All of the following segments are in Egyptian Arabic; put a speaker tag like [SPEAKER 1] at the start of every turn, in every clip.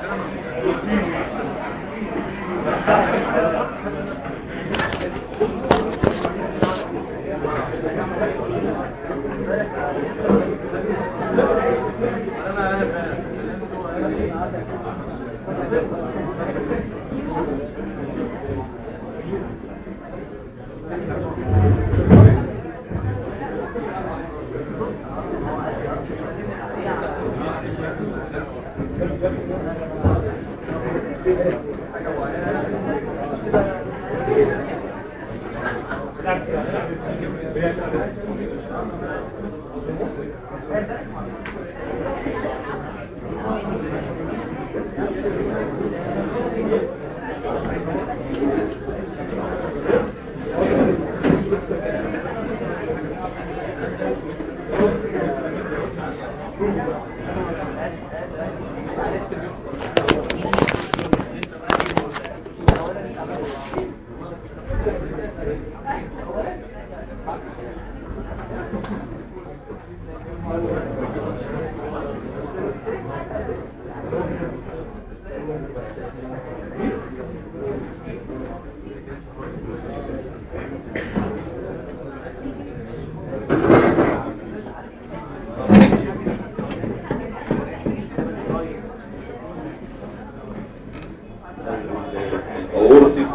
[SPEAKER 1] الاورتيك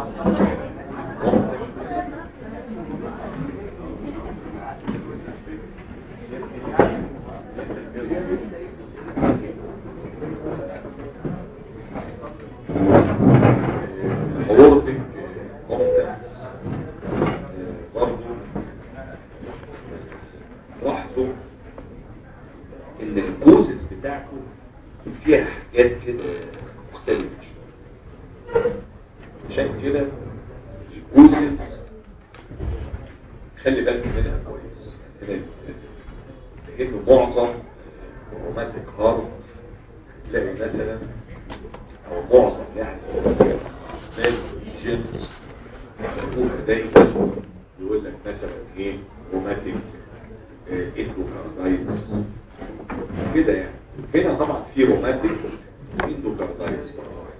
[SPEAKER 1] الاورتيك كومبتنس برضه لاحظوا ان الكوزز بتاعته فيها حاجات كده مختلفة شوية عشان كده الكوزز خلي بالك منها كويس هنا لانه معظم رومانتيك هارت تلاقي مثلا او معظم يعني ناس جنس يقول دايما يقول لك مثلا ايه روماتيك اندوكاردايتس كده يعني هنا طبعا في روماتيك اندوكاردايتس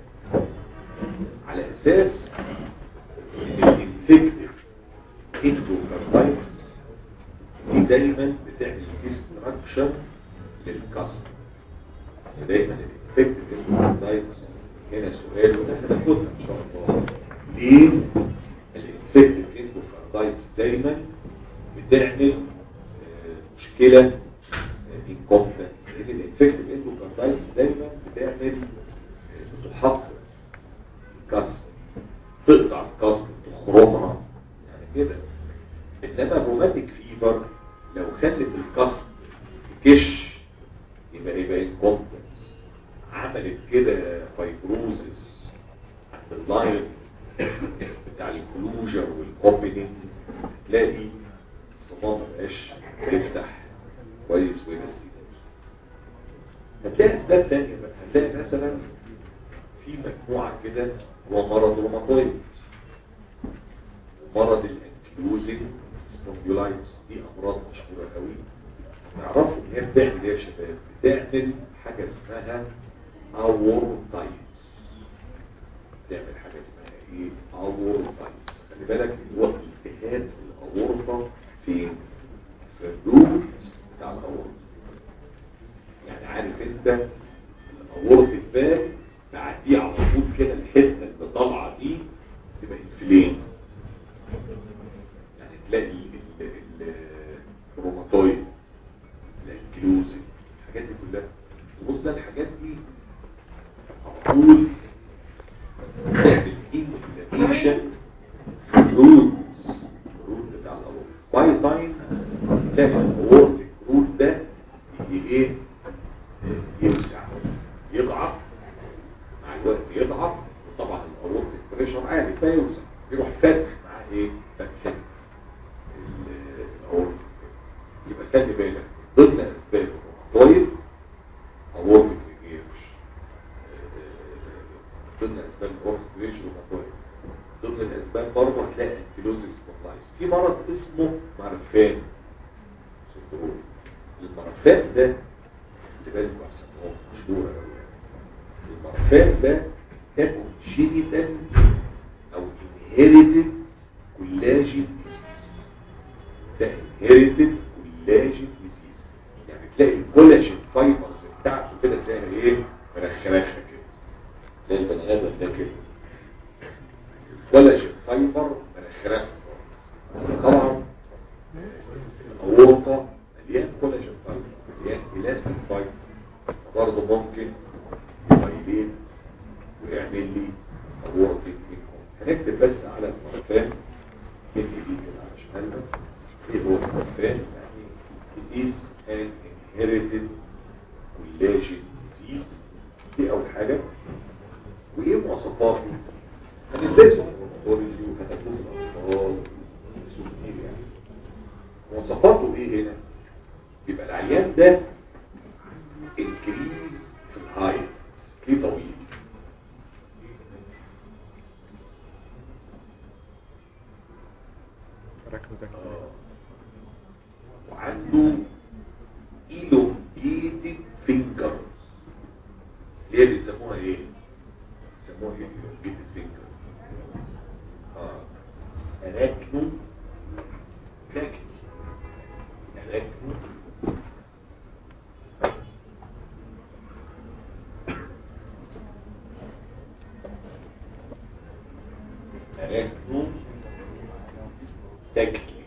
[SPEAKER 1] على اساس ان الانفكتيف اندوكاردايتس دي دايما بتعمل ديستراكشن للكسر دايما الانفكتيف اندوكاردايتس هنا سؤال وده هناخدها ان شاء الله ليه الانفكتيف اندوكاردايتس دايما بتعمل آه، مشكله انكومبتنس لان الانفكتيف اندوكاردايتس دايما بتعمل آه، بتحط كسر تقطع الكسر تخرمها يعني كده انما الروماتيك فيبر لو خلت الكسر كش يبقى يبقى انكومبتنس عملت كده فايبروزس عند اللاين بتاع الكلوجر والاوبننج تلاقي الصمام مبقاش يفتح كويس وينستيك هتلاقي اسباب تانية بقى هتلاقي مثلا في مجموعة كده هو مرض روماتويد مرض الانكلوزنج سبونديولايتس دي امراض مشهورة قوي نعرفوا ان هي بتعمل ايه يا شباب بتعمل حاجة اسمها اورتايتس بتعمل حاجة اسمها ايه اورتايتس خلي بالك ان هو التهاب الاورطة فين في الروت بتاع الاورطة يعني عارف انت الاورطة الباب بعديه على طول كده الحته اللي طالعه دي تبقى انفلين يعني تلاقي ال- ال- الروماتويد الانكلوزي الحاجات دي كلها تبص ده الحاجات دي على طول تعمل انفلاميشن روت الروت بتاع الاورط باي تايم تلاقي الاورط الروت ده يجي ايه يوسع يضعف مع الوقت يضعف وطبعا الاورتيك بريشر عالي فيوسع يروح فاتح مع ايه فتح ال- الاورتيك يبقى خلي بالك ضمن اسباب الروماتويد اورتيك ريجيرش ضمن اسباب الاورتيك ريجيرش روماتويد ضمن الاسباب برضه هتلاقي انكيلوزيس سبوندلايز في مرض اسمه مرفان سندروم المرفان ده خلي بالك احسن هو مشهور قوي السرطان ده ده كونجينيتال او انهيريتد كولاجين ده انهيريتد كولاجين ديزيز يعني تلاقي الكولاجين فايبرز بتاعته كده تلاقي ايه مرخرخه كده تلاقي البني ادم ده كده الكولاجين فايبر مرخرخه طبعا اورطه مليان كولاجين فايبر مليان الاستيك فايبر برضه ممكن يبين ويعمل لي اورطه هنكتب بس على الفرفان اللي دي كده على شمالنا ايه هو الفرفان يعني it is an inherited collagen disease دي اول حاجة وايه مواصفاته هندرسه هيماتولوجي وهتكون الاطفال كتير يعني مواصفاته ايه هنا يبقى العيان ده انكريز في الهايت ليه طويل وعنده elongated fingers اللي هي بيسموها ايه بيسموها ايه elongated fingers اه اراكنو راكنو اراكنو اراكنو تكلي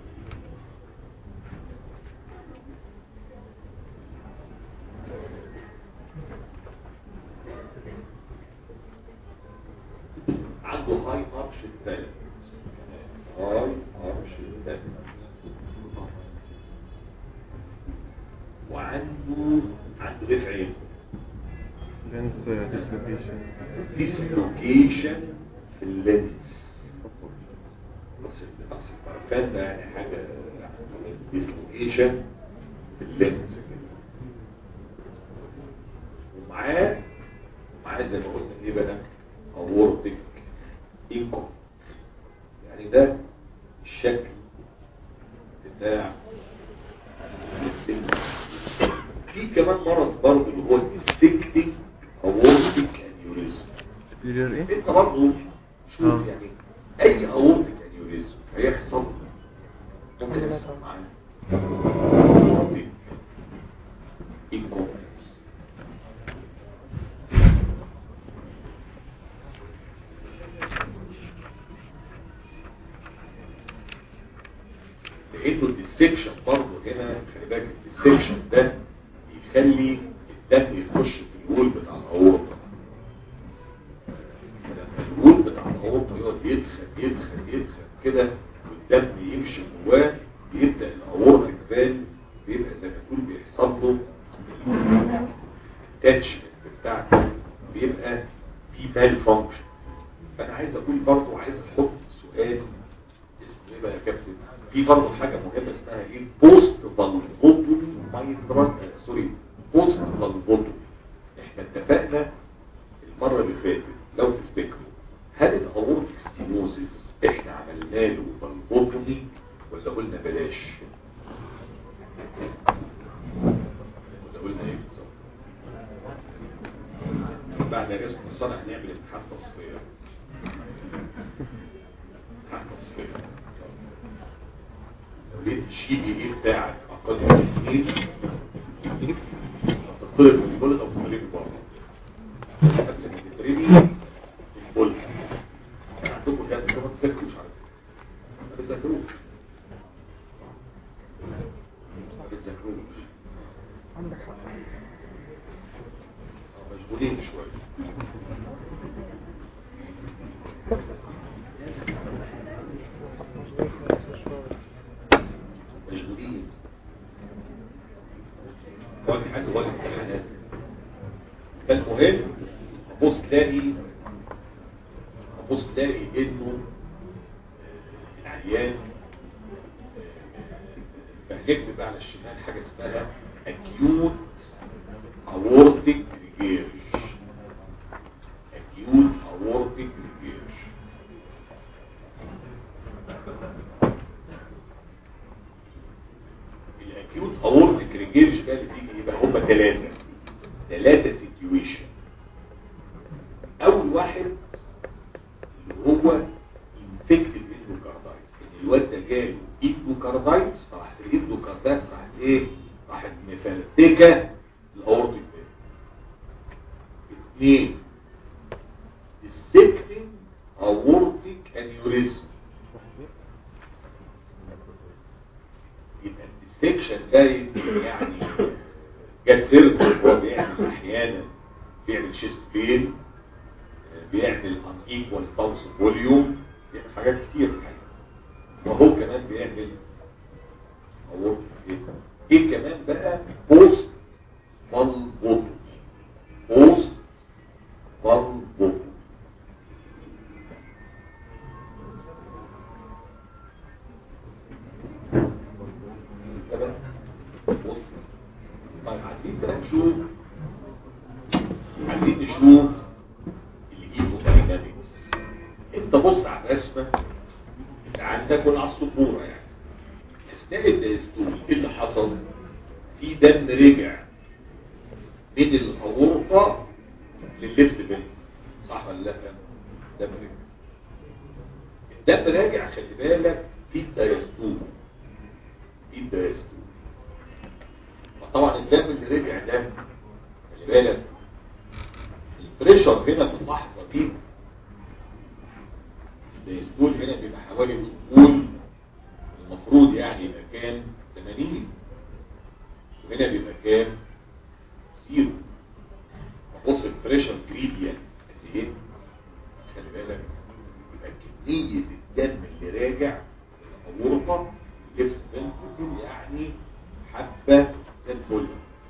[SPEAKER 1] عنده هاي ارش الثالث هاي ارش الثالث وعنده عنده ايه في عينه
[SPEAKER 2] لينس ديسلوكيشن
[SPEAKER 1] ديسلوكيشن في اللينس بس بس البرفان ده يعني حاجه ديسلوكيشن في اللينس كده ومعاه معاه زي ما قلنا ايه بقى اورتك انكم يعني ده الشكل بتاع السن. في كمان مرض برضه اللي هو الديستكتنج اورتك انيوريزم
[SPEAKER 2] superior ايه؟
[SPEAKER 1] انت برضه شوف
[SPEAKER 2] آه.
[SPEAKER 1] يعني اي اورتك انيوريزم هيحصل ممكن يحصل معاه اورتك انكومبلكس لانه الديسكشن برضه هنا خلي بالك الديسكشن ده يخلي الدم يخش في الول بتاع الاورطه لما الول بتاع الاورطه يقعد يدخل يدخل يدخل كده والدم يمشي جواه بيبدا الاورطه فالف بيبقى زي ما تقول بيحصل له الاتاتشمنت بتاعته بيبقى في مال فانكشن فانا عايز اقول برضه عايز احط سؤال اسمه ايه بقى يا كابتن في برضه حاجه مهمه اسمها ايه بوست فالفوتومي مايترال سوري بوست فالفوتومي احنا اتفقنا المره اللي فاتت لو تفتكروا هل الاورتيك ستينوزيس احنا عملنا له فالفوتومي ولا قلنا بلاش ولا قلنا ايه بالظبط بعد رسم الصنع هنعمل امتحان تصفيه امتحان تصفيه لو لقيت الشيء ايه بتاعك اقل من اثنين هتطلب من البولد او تطلب بره قبل ما تترمي البولد يعني عندكم كده انتوا ما تذاكروش على فكره ما بتذاكروش ما بتذاكروش
[SPEAKER 3] عندك حق
[SPEAKER 1] آه، مشغولين شويه مشغولين ولا حاجة ولا امتحانات فالمهم هبص تلاقي هبص تلاقي انه العيان فهكتب على الشمال حاجة اسمها acute aortic regurg acute aortic regurg الاكيوت اورتيك ريجيرج ده اللي بيجي يبقى هم ثلاثه ثلاثه سيتويشن واحد اللي هو انفكتد اندوكاردايتس ان الواد ده جاله اندوكاردايتس فراحت الاندوكاردايتس راحت ايه راحت مفرتكه الاورتيك اثنين السكتنج اورتيك انيوريزم يبقى السكشن ده يعني جت سيرته هو بيعمل احيانا بيعمل شيست بين بيعمل ان ايكوال بالس فوليوم بيعمل حاجات كتير الحقيقه وهو كمان بيعمل اورتيك ايه ايه كمان بقى بوست فالبوتومي بوست فالبوتومي تمام بص طيب عايزين بقى نشوف عايزين نشوف الايموداينامكس انت بص على الرسمه اللي عندك ولا على السبوره يعني اثناء الدايستول ايه اللي حصل في دم رجع من الاورطه للليفت بين صح ولا لا دم رجع الدم راجع خلي بالك في الدايستول في الدايستول فطبعا الدم اللي رجع ده خلي بالك البريشر هنا في اللحظه دي الدايستول هنا بيبقى حوالي بنقول المفروض يعني يبقى كام 80 وهنا بيبقى كام زيرو بص البريشر جريديان قد ايه خلي بالك يبقى كميه الدم اللي راجع الاورطه ليفت فنتركل يعني حبه زي الفل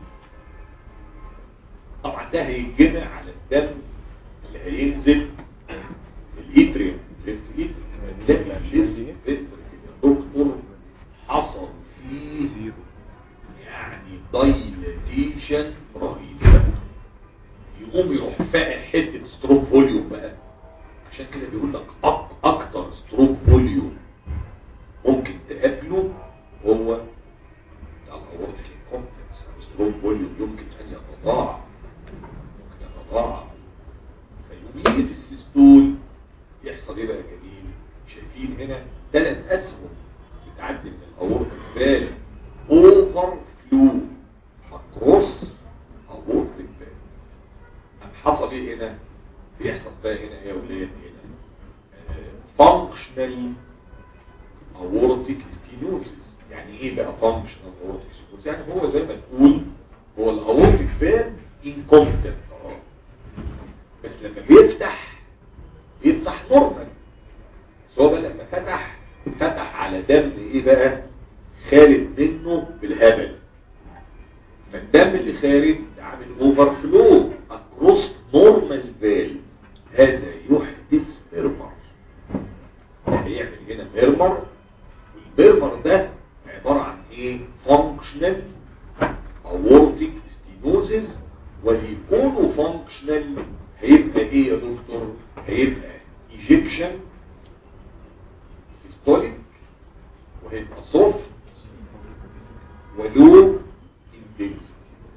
[SPEAKER 1] طبعا ده هيتجمع على الدم اللي هينزل الاتريوم ليفت اتريوم هتلاقي الليفت فنتركل يا دكتور حصل فيه
[SPEAKER 2] زيرو
[SPEAKER 1] يعني دايلاتيشن رهيب يقوم يروح فاقع حته ستروك فوليوم بقى عشان كده بيقول لك أك اكتر ستروك فوليوم ممكن تقابله هو بتاع الاورتيك كومبلكس ستروك فوليوم يمكن ان يتضاعف ممكن يتضاعف فيقوم يجي في السيستول يحصل ايه بقى جميل شايفين هنا ثلاث اسهم بتعدي من الاورتيك فالف اوفر فلو اكروس اورتيك فالف أم حصل ايه هنا بيحصل بقى هنا ايه يا ولاد هنا فانكشنال اورتيك ستينوزيس يعني ايه بقى فانكشنال اورتيك ستينوزيس يعني هو زي ما تقول هو الاورتيك فالف انكومبتنت اه بس لما بيفتح بيفتح نورمال بس هو بقى لما فتح فتح على دم ايه بقى خارج منه بالهبل فالدم اللي خارج ده عامل اوفر فلو اكروس نورمال فال هذا يحدث ميرمر هيعمل هنا ميرمر والميرمر ده عبارة عن ايه فانكشنال اورتيك ستينوزيس ويكونوا فانكشنال هيبقى ايه يا دكتور هيبقى ايجيكشن سيستوليك وهيبقى سوفت ولو انتنسيتي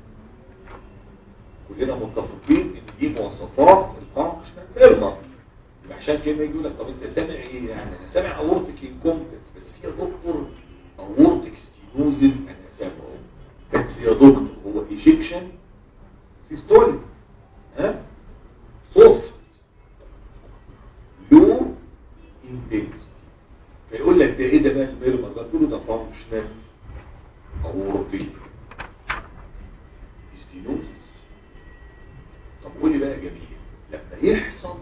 [SPEAKER 1] كلنا متفقين ان دي مواصفات الفانكشنال ميرمر يبقى عشان كده يجي لك طب انت سامع ايه يعني انا سامع اورتيك انكومبتنس بس في يا دكتور اورتيك ستينوزيس انا سامعه بس يا دكتور هو ايجيكشن سيستوليك ها سوفت لو انتنسيتي فيقول لك ده ايه ده بقى الميرمر ده تقول له ده فانكشنال اورتيك ستينوزيس طب قولي بقى جميل لما يحصل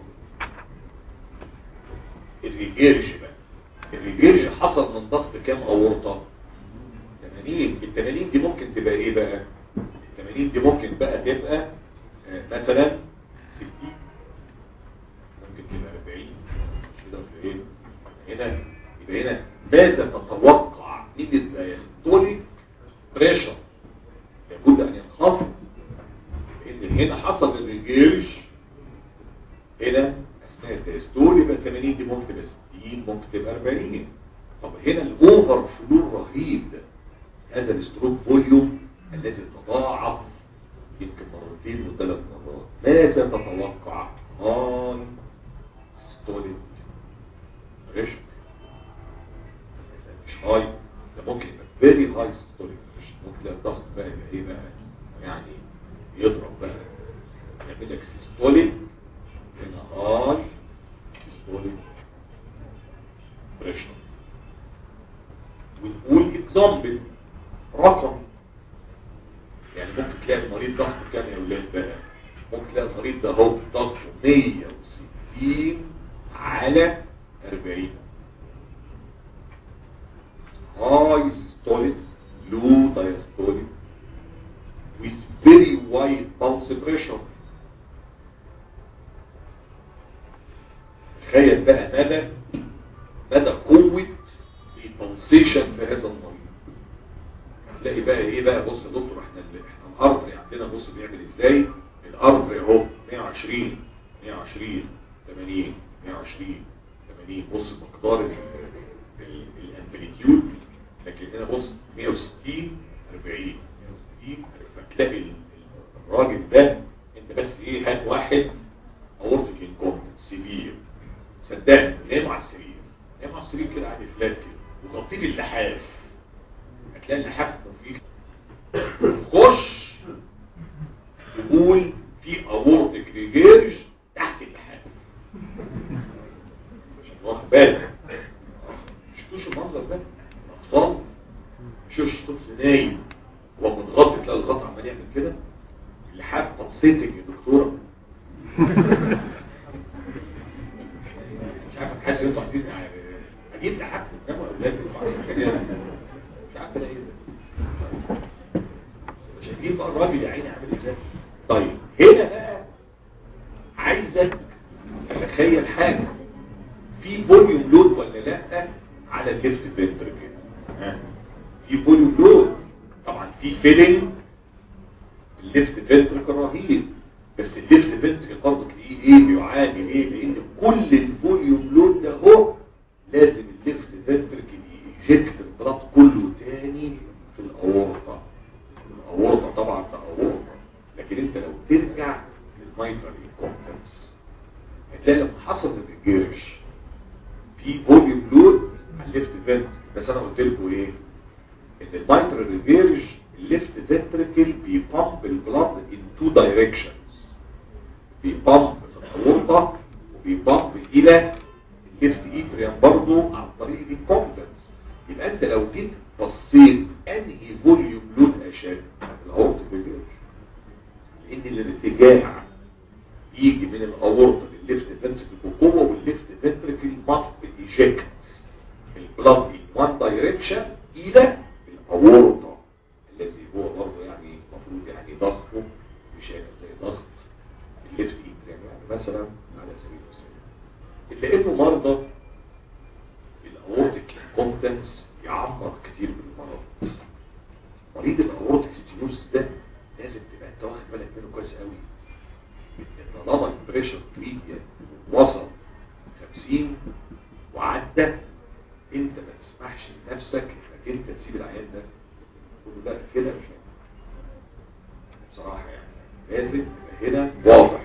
[SPEAKER 1] الريجيرش بقى الريجيرش حصل من ضغط كام اورطه 80 ال 80 دي ممكن تبقى ايه بقى ال 80 دي ممكن بقى تبقى آه، مثلا 60 ممكن تبقى 40 كده ولا ايه هنا يبقى هنا ماذا تتوقع من الدايستوليك بريشر لابد ان ينخفض لان هنا حصل الريجيرش هنا اثناء الدايستول يبقى 80 دي ممكن تبقى 60 ممكن تبقى 40 طب هنا الاوفر فلو رهيب هذا الستروك فوليوم الذي تضاعف يمكن مرتين وثلاث مرات ماذا تتوقع هاي سيستوليك بريشر مش هاي ده ممكن يبقى فيري هاي سيستوليك بريشر ممكن تلاقي الضغط بقى يبقى ايه بقى يعني يضرب بقى يعمل لك سيستوليك هنا هاي سيستوليك بريشر ونقول اكزامبل رقم يعني ممكن تلاقي المريض ضغطه كام يا ولاد بقى ممكن تلاقي المريض ده هو ضغطه 160 على 40 high systolic low diastolic with very wide pulse pressure تخيل بقى مدى مدى قوة البلسيشن في هذا المريض هتلاقي بقى ايه بقى بص يا دكتور احنا احنا الارض عندنا بص بيعمل ازاي الارض اهو 120 120 80 120 80 بص مقدار الامبليتيود لكن هنا بص 160 40 160 فتلاقي الراجل ده انت بس ايه هات واحد اورتيك انكومبتنس سيفير صدقني نام على السرير نام على السرير كده عادي فلات كده وغطيه باللحاف هتلاقي اللحاف فيه خش تقول في اورتيك ريجيرج تحت اللحاف عشان واخد بالك شفتوش المنظر ده اطفال شوش طفل نايم هو متغطي تلاقي الغطا عمال يعمل كده اللحاف بطسيتك يا دكتوره مش عارف حاسس ان انتوا عايزين اجيب لحاف قدام اولادي مش عارف ده ايه ده شايفين بقى الراجل يا عيني عامل ازاي طيب هنا بقى عايزك تتخيل حاجه في فوليوم لود ولا لا على الليفت فنتركل في فوليوم لود طبعا في فيلينج الليفت فنتركل رهيب بس الليفت فنتركل برضه تلاقيه ايه بيعاني ايه لان كل الفوليوم لود ده هو لازم الليفت فنتركل يجكت البلاط كله تاني في الاورطه الاورطه طبعا ده اورطه لكن انت لو ترجع للمايترال انكومبتنس هتلاقي لما حصل الجيرش في فوليوم لود على الليفت فنتركل بس انا قلت لكم ايه ان المايترال ريفيرج الليفت فنتركل بيبامب البلاد ان تو دايركشنز بيبامب في الاورطه وبيبامب الى الليفت ايتريم برضه عن طريق الانكومبتنس يبقى انت لو جيت بصيت انهي فوليوم لود اشد الاورطه ريفيرج لان الارتجاع يجي من الاورطه للليفت فنتركل بقوه والليفت فنتركل ماست ايجكت البلاد ان وان دايركشن الى الاورطه الذي هو برضه يعني المفروض يعني ضغطه مش هيبقى زي ضغط الليفت ايد يعني مثلا على سبيل المثال الا انه مرضى الاورتيك كومبتنس يعمر كتير بالمرض مريض الاورتيك ستينوس ده لازم تبقى انت واخد بالك منه كويس قوي طالما البريشر كريديا وصل 50 وعدى انت ما تسمحش لنفسك انك انت تسيب العيان ده تقول له لا كده مش بصراحه يعني لازم هنا واضح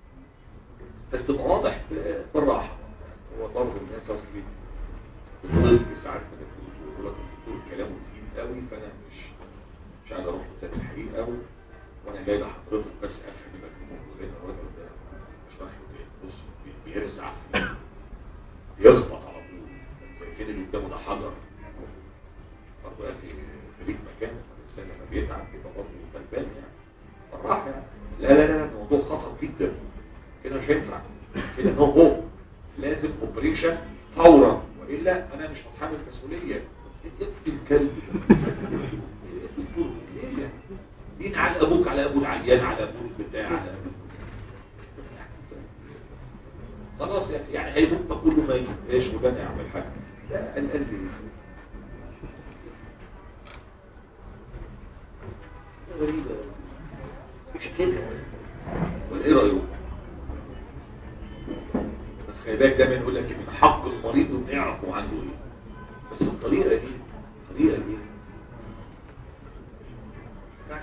[SPEAKER 1] بس تبقى واضح بالراحه هو برضه الناس اصلي بتطلب ساعات من الدكتور يقول لك الدكتور كلامه تقيل قوي فانا مش مش عايز اروح له الحقيقه قوي وانا جاي لحضرتك بس افهم منك الموضوع لان الراجل ده مش رايح له بص بيرزع يخبط على طول زي كده اللي قدامه ده حجر برضه يا اخي خليك مكان الانسان لما بيتعب بيبقى برضه غلبان يعني بالراحه يعني لا لا لا الموضوع خطر جدا كده مش هينفع كده نو هو لازم اوبريشن فورا والا انا مش متحمل مسؤوليه ابن الكلب ليه مين على ابوك على ابو العيان على ابوك بتاع على ابوك خلاص يعني هيموت كله ما ايش وده يعمل حاجه لا القلب غريبه مش كده ولا ايه رايكم بس خلي بالك دايما يقول لك من حق المريض انه يعرف هو عنده ايه بس الطريقه دي الطريقه دي ما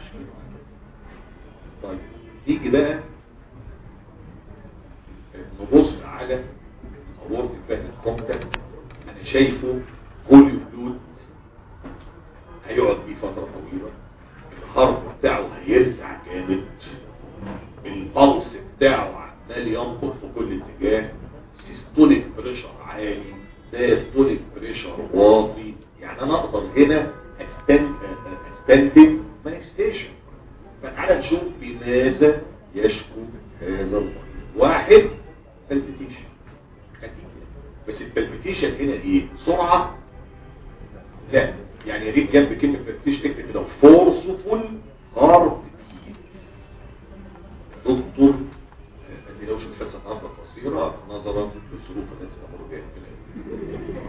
[SPEAKER 1] طيب نيجي بقى نبص على اورتك بقى كومبتنت انا شايفه فوليو بلود هيقعد بيه فتره طويله الهارت بتاعه هيرزع جامد البلس بتاعه عمال ينبض في كل اتجاه سيستوليك بريشر عالي دايستوليك بريشر واطي يعني انا اقدر هنا أستن- استنتج مانيستيشن فتعالى نشوف بماذا يشكو هذا المريض واحد بالبيتيشن بس البالبيتيشن هنا ايه سرعه لا يعني يا ريت جنب كلمه بالبيتيشن اكتب كده فورسفول هارت بيت دكتور ما تلاقوش الحصه النهارده قصيره نظرا للظروف التي تمر بها البلاد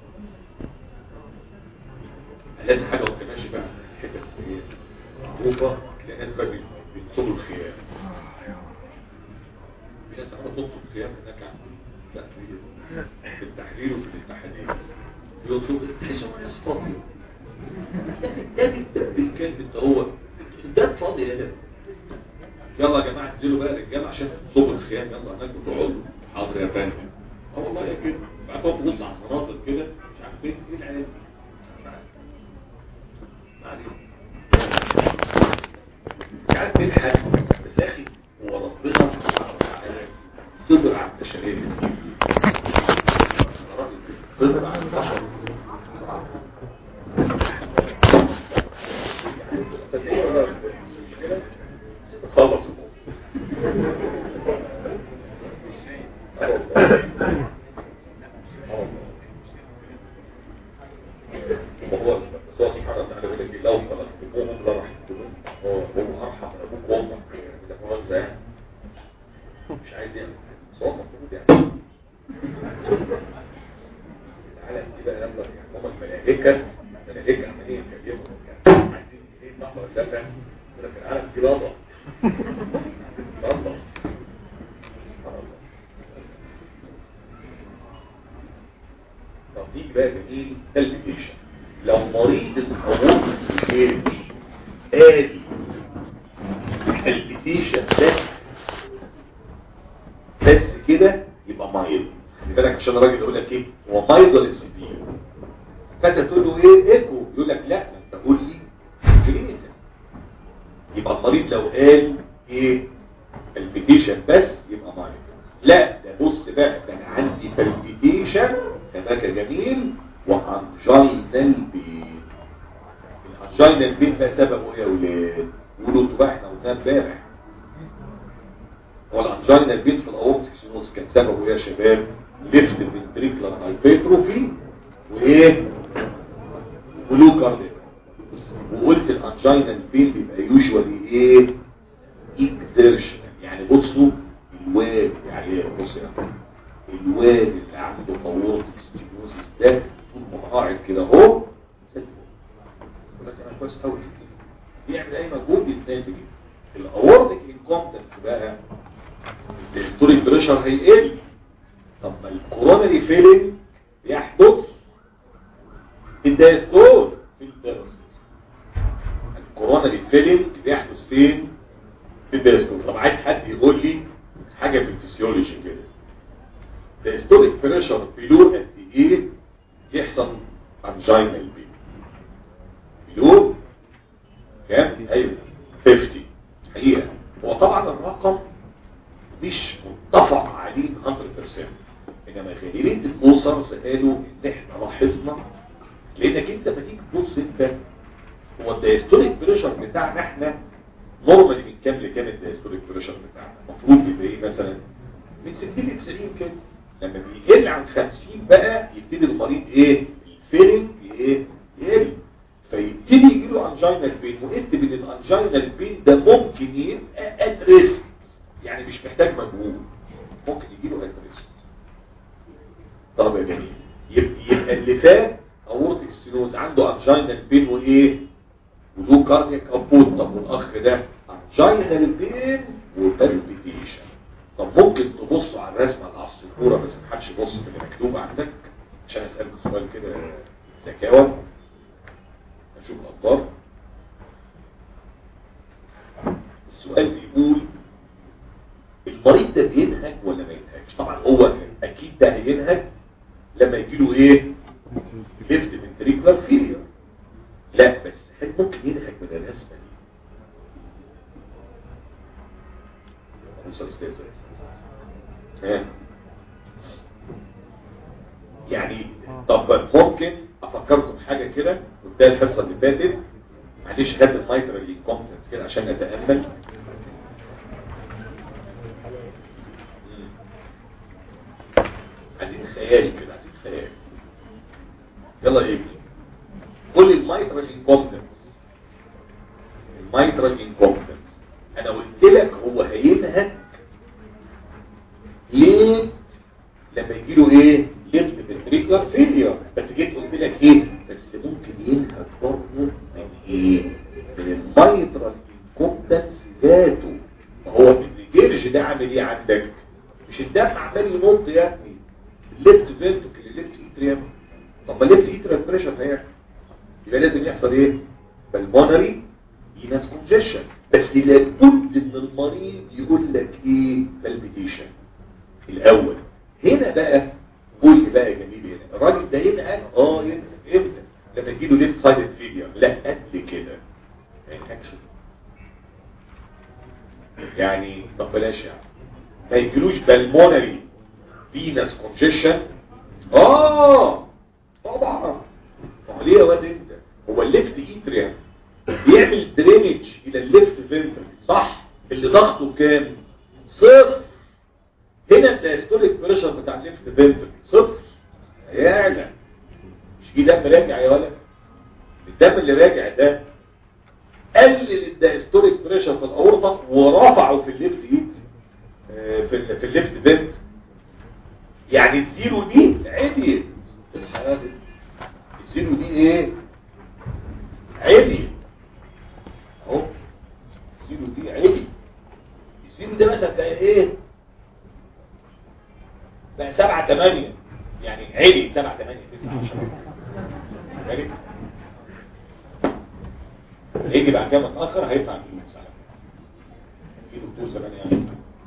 [SPEAKER 1] لازم حاجه وانت ماشي بقى الحته اللي هي معروفه تلاقي ناس بقى بينصبوا الخيام في ناس عماله تنصب الخيام هناك عند لا في- في التحرير وفي الاتحاديه ينصب تحس ان ناس فاضيه ده بالتبديل كان انت هو ده فاضي يا ده يلا يا جماعه انزلوا بقى رجاله عشان تنصبوا الخيام يلا هناك وتقعدوا حاضر يا فندم اه والله يا كده بعد كده تبص على المناظر كده مش عارف ايه ايه العيال دي؟ مش عارف. ما علينا. مش عارف ايه الحل بس يا اخي هو ربنا سبحانه وتعالى صبر على البشريه اللي بتجيب صبر على البشر صدقني والله مش كده خلص وهو بس هو سبحانه وتعالى يقول لك لو خلقتموهم لرحمتموهم هو هو ارحم من ابوك وامك ده مؤاخذه يعني مش عايز يعني بس هو المفروض يعني العالم دي بقى يلا يعني هم الملائكه الملائكه عمالين يتكلموا يعني عايزين ايه نحضر الدفع يقول لك العالم دي لضع لضع سبحان الله طب نيجي بقى جميل البيتيشن لو مريض الحموم الجيش آدي البيتيشن ده بس كده يبقى مايل خلي بالك عشان الراجل يقول لك ايه هو مايل ولا سيفير فانت تقول له ايه ايكو يقول لك لا انت قول لي كلينيكال يبقى المريض لو قال ايه البيتيشن بس يبقى مايل لا ده بص بقى ده انا عندي بالبيتيشن كذاك جميل وانجينال بين الانجينال بين بقى سببه ايه يا ولاد قولوا انتوا بقى احنا قلنا امبارح هو الانجينال بين في الاورتيك سينوس كان سببه ايه يا شباب ليفت فنتريكولار هايبرتروفي وايه بلو كارديك وقلت الانجينال بين بيبقى يوجوالي ايه اكزيرشن يعني بصوا الواد يعني بص يا أخي. الواد اللي عنده اورتيك ستينوزيس ده طول ما هو قاعد كده اهو زي الفل. يقول لك انا كويس قوي بيعمل اي مجهود يتنتج الاورتيك انكومبتنس بقى الستوريك بريشر هيقل طب ما الكورونري فيلينج بيحدث في الدايستول في الدايستول الكورونري فيلينج بيحدث فين في الدايستول طب عايز حد يقول لي حاجه في الفسيولوجي كده الستوريك بريشر بيلو قد ايه يحصل انجينال بي بيلو كام ايوه 50 حقيقه هو طبعا الرقم مش متفق عليه 100% انما خليلين الاسر قالوا ان احنا لاحظنا لانك انت ما تيجي تبص انت هو الدايستوليك بريشر بتاعنا احنا نورمالي من كام لكام الدايستوليك بريشر بتاعنا المفروض يبقى ايه مثلا من 60 ل 90 كده لما بيقل عن 50 بقى يبتدي المريض ايه الفيلم ايه يقل فيبتدي يجي له انجينال بين وقلت ان الانجينال بين ده ممكن يبقى ادريس يعني مش محتاج مجهود ممكن يجي له ادريس طب يا جميل يبقى, يبقى اللي فات اورتيك ستينوز عنده انجينال بين وايه ولو كاردياك ابوت طب والاخ ده انجينال بين وبالبيتيشن طب ممكن تبصوا على الرسمه اللي على السبوره بس ما حدش يبص في اللي مكتوب عندك عشان اسالك سؤال كده ذكاوه نشوف الاخبار السؤال بيقول المريض ده بينهج ولا ما ينهجش طبعا هو اكيد ده هي ينهج لما يجي له ايه ليفت فنتريكولار فيلير لا بس هل ممكن ينهج من الرسمه دي بص يا استاذ ها يعني طب ممكن افكركم حاجه كده قلتها الحصه اللي فاتت معلش هات المايترال كومبتنس كده عشان نتامل عايزين خيالي كده عايزين خيالي يلا ايه قول المايترال انكومبتنس المايترال انكومبتنس انا قلت لك هو هينهك ليه لما يجي له ايه ليفت فنتريكولار فيلير بس جيت قلت لك ايه بس ممكن ينهك برضه من ايه من المايترال انكومبتنس ذاته ما هو الجيرج ده عامل ايه عندك مش الدم عمال ينط يا ابني الليفت فينتركل الليفت اتريم طب ما الليفت اتريم بريشر هيحصل يبقى لازم يحصل ايه بالمونري يناس كونجيشن بس لابد ان المريض يقول لك ايه بالبيتيشن الاول هنا بقى قول لي بقى يا جميل هنا الراجل ده هنا قال اه ينفع امتى لما تجيله ليفت سايد فيلير لا قد كده يعني اكشن يعني طب بلاش يعني ما يجيلوش بالمونري فينس كونجيشن اه طبعا طب ليه يا واد انت هو الليفت ايتريم بيعمل درينج الى الليفت فينتر صح اللي ضغطه كام صفر هنا الدايستوليك بريشر بتاع الليفت فينتر صفر هيعلى مش في دم راجع يا ولد الدم اللي راجع ده قلل الدايستوليك بريشر في الاورطه ورفعه في الليفت ايد آه، في ال- في الليفت فينت يعني الزيرو دي عالية اصحى يا دي. الزيرو دي ايه عالية اهو الزيرو دي عالية الزيرو ده مثلا بقى ايه بقى سبعة تمانية يعني عالي سبعة تمانية تسعة عشرة عالي هيجي بعد كده متأخر هيدفع فلوس على فكرة. في دكتور زمان يعني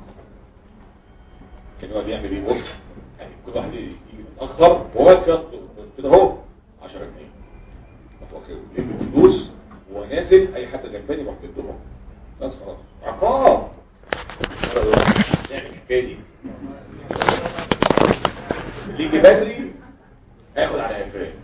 [SPEAKER 1] كان يقعد يعمل ايه بص يعني كل واحد يجي متأخر وهو كده كده اهو 10 جنيه متوكل يجيب فلوس وهو نازل اي حد جنباني يروح يديهم بس خلاص عقاب نعمل الحكايه دي اللي يجي بدري هياخد على قفاه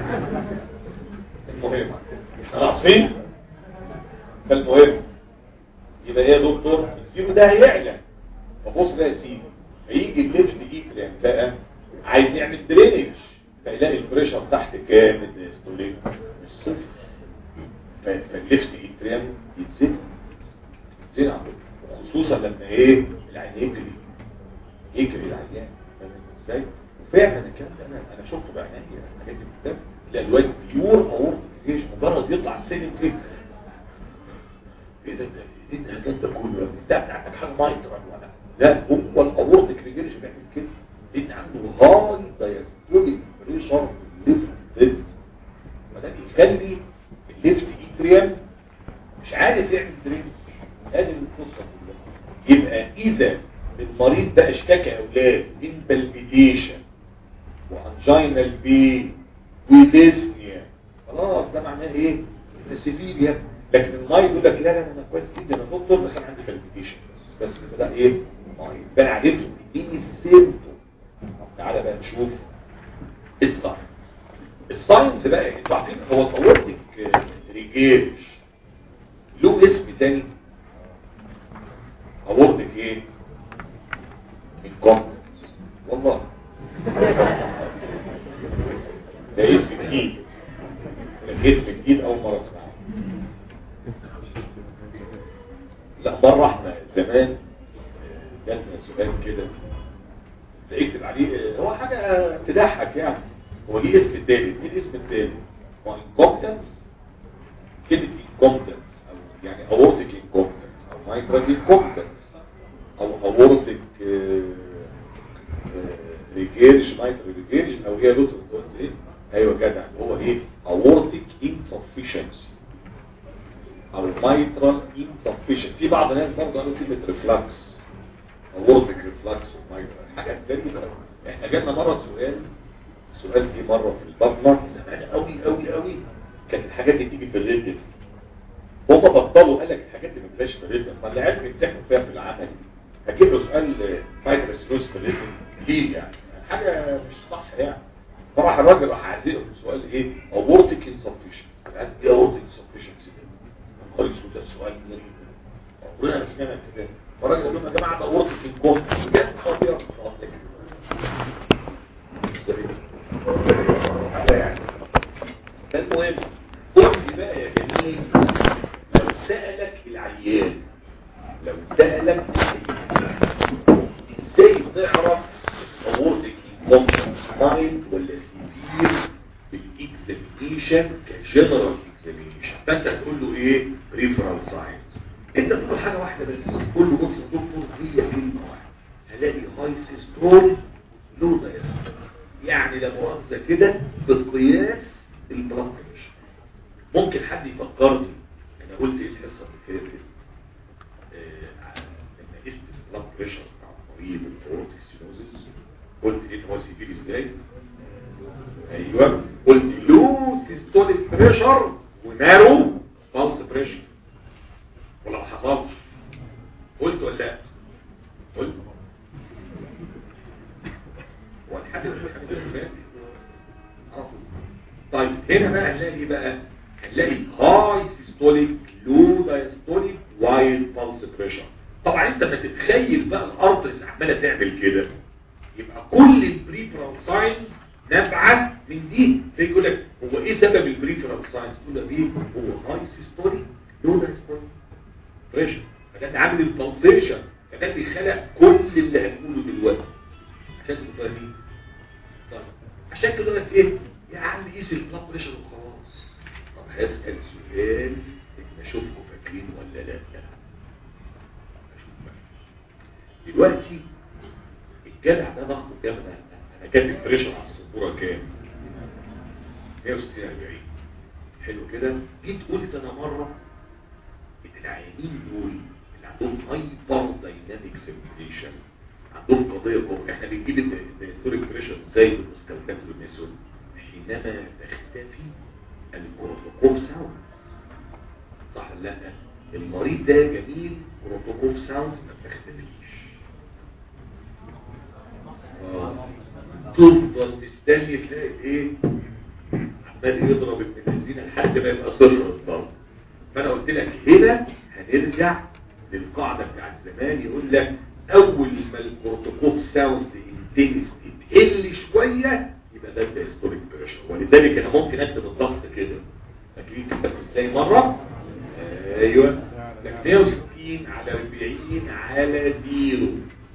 [SPEAKER 1] المهم خلاص فين فالمهم يبقى ايه يا دكتور الزيرو ده هيعلى فبص بقى يا سيدي هيجي الليفت ايتريم بقى عايز يعمل درينج فيلاقي البريشر تحت كام الديستوليك مش صفر ف- فالليفت ايتريم يتزن يتزن عنده خصوصا لما ايه العين يجري يجري العيان فاهم ازاي وفعلا الكلام ده انا انا شفته بعيني الحاجات دي في الكتاب تلاقي الواد بيور اورط جيش مجرد يطلع السلم كده ايه ده ده- ايه الحاجات ده كله ده بتاعتك حاجه مايترال ولا لا هو الاورط ريجيرش بيعمل كده لان عنده هاي دايستوليك بريشر ليفت ليفت فده بيخلي الليفت ايتريم مش عارف يعمل درينج هذه القصه كلها يبقى اذا المريض ده اشتكى اولاد من بالبيتيشن وانجينال بي وديسنيا خلاص ده معناه ايه سيفيريا لكن المريض يقول لك لا لا انا كويس جدا انا دكتور بس انا عندي بالبيتيشن بس بس ده ايه مريض بقى عرفت مين السيمتوم طب تعالى بقى نشوف الساينس الساينس بقى انتوا عارفين هو الاورتيك ريجيرج له اسم تاني اورتيك ايه الكومبتنس والله ده اسم جديد ده اسم جديد اول مره اسمعه لا مره احنا زمان آه، جاتنا سؤال كده اكتب عليه هو حاجه تضحك يعني هو ليه اسم التالت ايه الاسم التالت هو انكومبتنس كلمه انكومبتنس او يعني اورتيك انكومبتنس او مايكرو انكومبتنس او اورتيك ريجيرج مايكرو ريجيرج او هي لوتر قلت ايه ايوه جدع هو ايه اورتيك insufficiency او mitral insufficient في بعض الناس برضه قالوا كلمه ريفلكس اورتيك ريفلكس مايكرو حاجات غريبه احنا جالنا مره سؤال سؤال دي مره في البطنه زمان قوي قوي قوي كانت الحاجات دي تيجي في الريتم هم بطلوا قال لك الحاجات اللي ما بتبقاش في الريتم ما العيال بيمتحنوا فيها في العمل هجيب له سؤال مايكروسكوس في الريتم ليه يعني حاجه مش صح يعني فراح الراجل راح عازقه سؤال ايه اورتيك انسفشن قال ايه اورتيك انسفشن خالص ده السؤال ده عمرنا ما سمعنا كده فالراجل قال لهم يا جماعه ده اورتيك انكم بجد خطير المهم قول لي بقى يا جميل لو سألك العيان لو سألك ازاي تعرف اورتك مايند ولا سيفير بالاكزامينيشن كجنرال اكزامينيشن فانت هتقول له ايه بريفرال ساينس انت تقول حاجه واحده بس تقول له بص يا دكتور هي كلمه واحده هلاقي هاي سيستول لو دايستول يعني لا مؤاخذه كده بقياس البلاد بريشر ممكن حد يفكرني انا قلت ايه الحصه اللي فاتت آه، لما قست البلاد بريشر بتاع المريض الاورتيك ستينوزيس قلت ايه هو سيفير ازاي ايوه قلت لو سيستوليك بريشر ونارو بالس بريشر ولا ما حصلش قلت ولا لا قلت هو الحد الحد الفلاني على طول. طيب هنا بقى هنلاقي ايه بقى هنلاقي هاي سيستوليك لو دايستوليك وايد بالس بريشر طبعا انت ما تتخيل بقى الارترز عماله تعمل كده يبقى كل البريفرال ساينز نابعه من دي فيقول لك هو ايه سبب البريفرال ساينز تقول لك ايه هو هاي سيستوليك لو دايستوليك بريشر فده اللي عامل البلسيشن فده اللي خلق كل اللي هنقوله دلوقتي عشان تبقوا فاهمين طيب عشان كده يقول لك ايه يا عم قيس البلاد بريشر وخلاص طب هسال سؤال اشوفكم فاكرين ولا لا أشوف بقى. دلوقتي الجدع ده ضغطه كام انا انا كاتب بريشر على السبوره كام 160 40 حلو كده جيت قلت انا مره ان العيانين دول اللي عندهم هايبر دايناميك سيركيليشن عندهم قضيه كوم احنا بنجيب الهيستوريك بريشر ازاي بالمستخدم بالميثود حينما تختفي الكروتوكوف ساوند صح ولا لا المريض ده جميل كروتوكوف ساوند ما بتختفيش آه. تفضل مستني تلاقي ايه عمال يضرب ابن الذين لحد ما يبقى صفر الضرب فانا قلت لك هنا هنرجع للقاعده بتاعت زمان يقول لك اول ما البروتوكول ساوند انتنستي تقل شويه يبقى ده الهيستوريك بريشر ولذلك انا ممكن اكتب الضغط كده فاكرين كتبت ازاي مره ايوه لك 160 على 40 على زيرو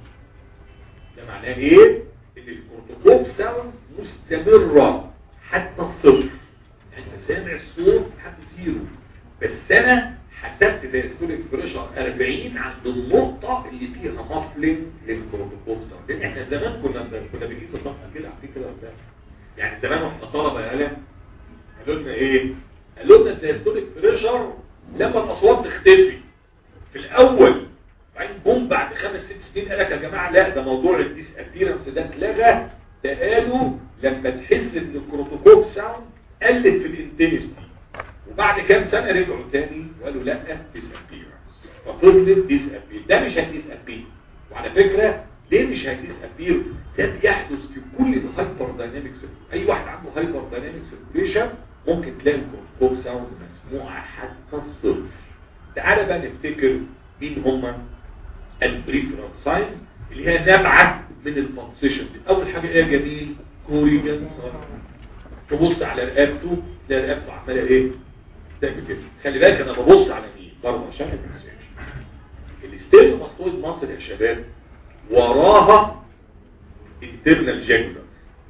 [SPEAKER 1] ده معناه ايه ان البروتوكول ساوند مستمره حتى الصفر يعني انت سامع الصوت لحد زيرو بس انا حسبت دايستوليك بريشر 40 عند النقطة اللي فيها مفلنج للكروتوكول ساوند لان احنا زمان كنا كنا بنقيس الضغط كده عارفين كده ولا لا؟ يعني زمان واحنا طلبة يا قلم قالوا لنا ايه؟ قالوا لنا الدايستوليك بريشر لما الاصوات تختفي في الاول بعدين بوم بعد خمس ست سنين قال لك يا جماعه لا ده موضوع الديس ابيرنس ده اتلغى ده قالوا لما تحس ان الكروتوكول ساوند قلت في الانتنستي وبعد كام سنة رجعوا تاني وقالوا لا ديس ابيرنس ففضلت ديس ابير ده مش هديس ابير وعلى فكرة ليه مش هديس ابير ده بيحدث في كل الهايبر دايناميك اي واحد عنده هايبر دايناميك سيركيليشن ممكن تلاقي الكروتوكول ساوند مسموعة حتى الصفر تعالى بقى نفتكر مين هما البريفرال ساينز اللي هي نابعة من البنسيشن اول حاجة ايه يا جميل كوريجان تبص على رقبته تلاقي رقبته عماله ايه تعمل كده خلي بالك انا ببص على مين برضه عشان ما تنساش الاستيل مسطوط مصر يا شباب وراها انترنال جاكولار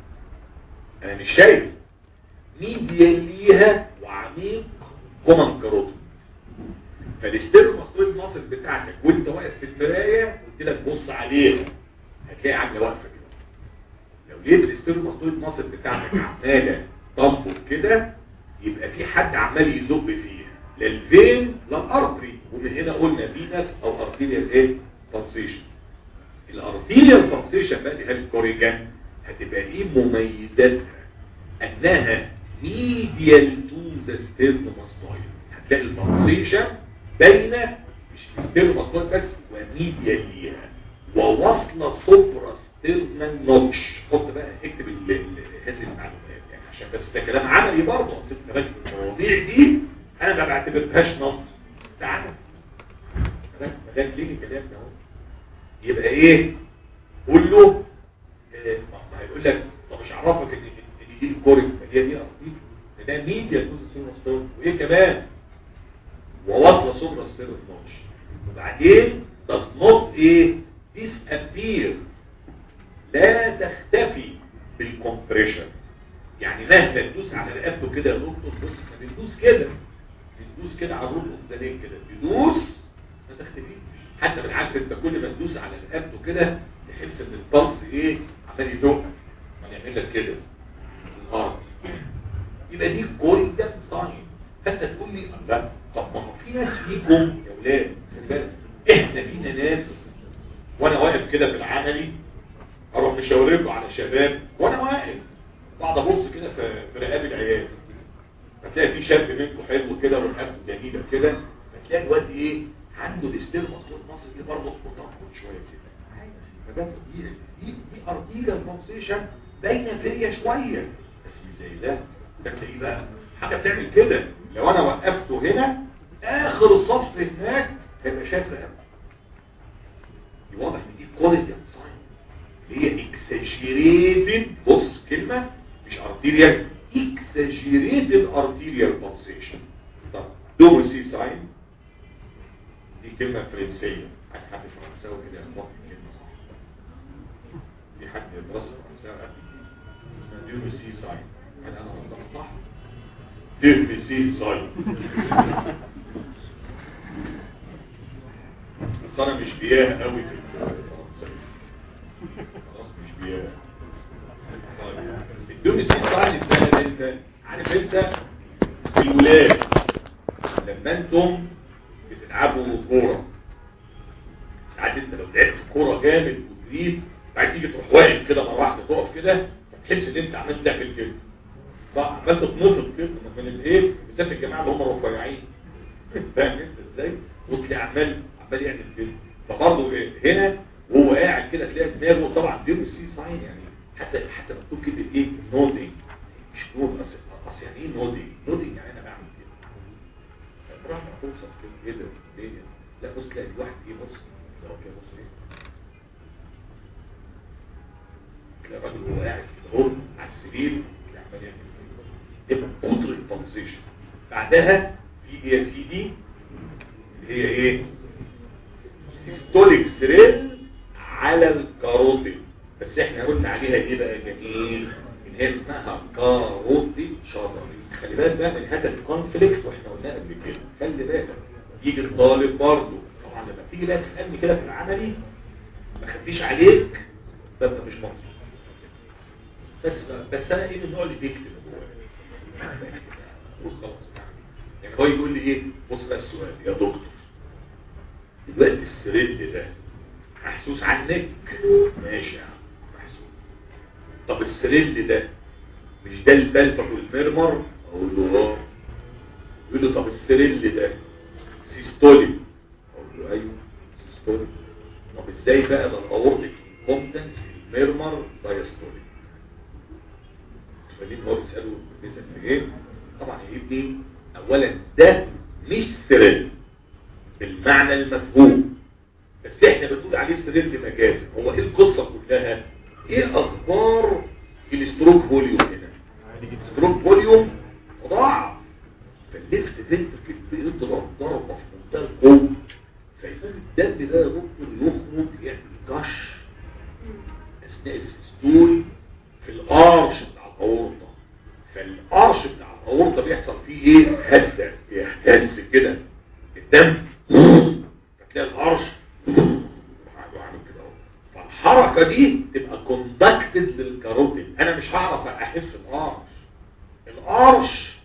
[SPEAKER 1] انا مش شايف ميديا ليها وعميق كومن كاروتيد فالاستيل مسطوط مصر بتاعتك وانت واقف في المرايه قلت لك بص عليها هتلاقي عامله واقفه كده لو لقيت الاستيل مسطوط مصر بتاعتك عماله تنبض كده يبقى في حد عمال يزق فيها لا الفين لا الارتري ومن هنا قلنا فينس او ارتيريال ايه بلسيشن الارتيريال بلسيشن بقى دي هي الكوريجان هتبقى ايه مميزاتها انها ميديال تو ذا ستيرنوماستويد هتلاقي البنسيشن باينه مش في ستيرنوماستويد بس وميديال ليها وواصله سوبرا ستيرنال نوتش حط بقى اكتب ال- ال- هذه المعلومات يعني عشان بس ده كلام عملي برضه اصل انت راجل المواضيع دي انا ما بعتبرهاش نص تعالى ما ده ليه الكلام ده اهو يبقى ايه قول له آه، ما هيقول لك طب مش عرفك ان ان دي الكوريك ما هي دي ارضيك ده ميديا توز السيروستون وايه كمان وواصله سوبرا ستيرنوش وبعدين does not ايه disappear لا تختفي بالكمبريشن يعني مهما تدوس على رقبته كده يا دكتور بص احنا بندوس كده بندوس كده على الروح الانسانيه كده تدوس ما تختفيش حتى بالعكس انت كل ما تدوس على رقبته كده تحس ان البلس ايه عمال يدق ما يعمل لك كده الارض يبقى دي كوريجن ساين فانت تقول لي لا طب ما هو في ناس فيكم يا ولاد خلي بالك احنا فينا ناس وانا واقف كده في العملي اروح مشاور له على شباب وانا واقف بعد ابص كده في في رقاب العيال هتلاقي في شاب منكم حلو كده ورقبته جميله كده هتلاقي الواد ايه عنده الاستيل مصروف مصر دي برضه متنقط شويه كده فده طبيعي دي دي ارتيجا البنسيشن باينه فيا شويه بس مش زي ده ده تلاقيه بقى حاجه بتعمل كده لو انا وقفته هنا اخر الصف هناك هيبقى شايف رقبته دي واضح ان دي كواليتي ساين اللي هي اكسجيريتد بص كلمه مش ارتيريال اكسجيريتد ارتيريال بلسيشن طب دوبل سي ساين دي كلمه فرنسيه عايز حد فرنساوي كده يخبط الكلمه صح دي حد دراسه فرنساوي قبل اسمها دوبل سي ساين هل انا غلطان صح دوبل سي ساين بس انا مش بياه قوي في الفرنساوي خلاص مش بياه طيب الدوبل سي ساين ده انت عارف انت الولاد لما انتم بتلعبوا كوره ساعات انت لو لعبت كوره جامد وجريت بعد تيجي تروح واقف كده مره واحده تقف كده تحس ان انت عمال تعمل كده بقى عمال تتنطط كده من الايه بالذات الجماعه اللي هم الرفيعين فاهم انت ازاي وتلاقي عمال عمال يعمل كده فبرضه إيه؟ هنا وهو قاعد كده تلاقي دماغه طبعا دي سي ساين يعني حتى حتى مكتوب كلمه ايه نودنج مش نود اصل اصل يعني ايه نودنج نودنج يعني انا بعمل كده راح توصل كده ايه ده ليه لا بص تلاقي الواحد ايه بص ده هو كده بص ايه تلاقي الراجل وهو قاعد كده اهو على السرير تلاقي عمال يعمل كده يبقى كتر البلسيشن بعدها في ايه يا سيدي اللي هي ايه سيستوليك ثريل على الكاروتيد بس احنا قلنا عليها ايه بقى جميل ان هي اسمها كاروتيد شاطري خلي بالك بقى من هذا الكونفليكت واحنا قلناه قبل كده خلي بالك يجي الطالب برضه طبعا لما تيجي بقى تسالني كده في العملي ما خدتيش عليك ببقى مش مبسوط بس بس انا ايه من النوع اللي بيكتب جواه بص خلاص يعني هو يقول لي ايه بص بقى السؤال يا دكتور دلوقتي السريل ده محسوس عنك ماشي يا عم محسوس طب السريل ده مش ده البلبك والمرمر اقول له اه يقول له طب السريل ده سيستولي اقول له ايوه سيستولي طب ازاي بقى ده الاورتيك كومبتنس المرمر دايستولي فاهمين هو بيساله بيسال في ايه طبعا يا ابني اولا ده مش سريل بالمعنى المفهوم بس احنا بنقول عليه سرير مجازي هو ايه القصة كلها ايه اخبار الاستروك فوليوم هنا الاستروك فوليوم ضاع فالليفت فنتركل بيضرب ضربة في منتهى القوة فيقوم الدم ده يا دكتور يخرج يعمل جش اثناء السيستول في الارش بتاع الاورطة فالارش بتاع الاورطة بيحصل فيه ايه هزة بيهتز كده الدم فتلاقي القرش عامل كده اهو فالحركه دي تبقى كوندكتد للكاروتيد انا مش هعرف احس القرش القرش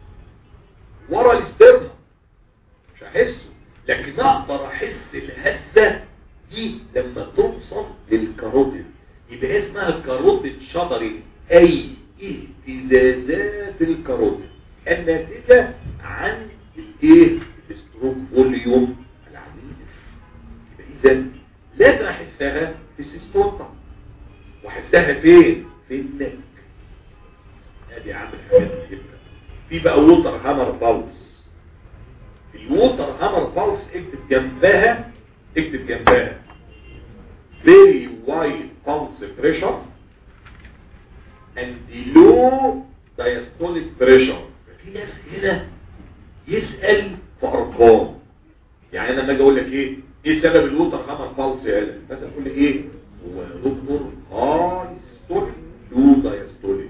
[SPEAKER 1] ورا الاسترنا مش هحسه لكن اقدر احس الهزه دي لما توصل للكاروتيد يبقى اسمها الكاروتيد شطري اي اهتزازات الكاروتيد الناتجة عن الايه الستروك فوليوم العنيف يبقى اذا لازم احسها في السيستوتا واحسها فين في النك ادي عامل حاجات مهمه في بقى ووتر هامر بالز الووتر هامر بالز اكتب جنبها اكتب جنبها very wide pulse pressure and low diastolic pressure في ناس هنا يسأل في ارقام يعني انا لما اجي اقول لك ايه ايه سبب الووتر هامر بالز يا قلم فانت تقول لي ايه هو يا دكتور هاي ستوليك لو دايستوليك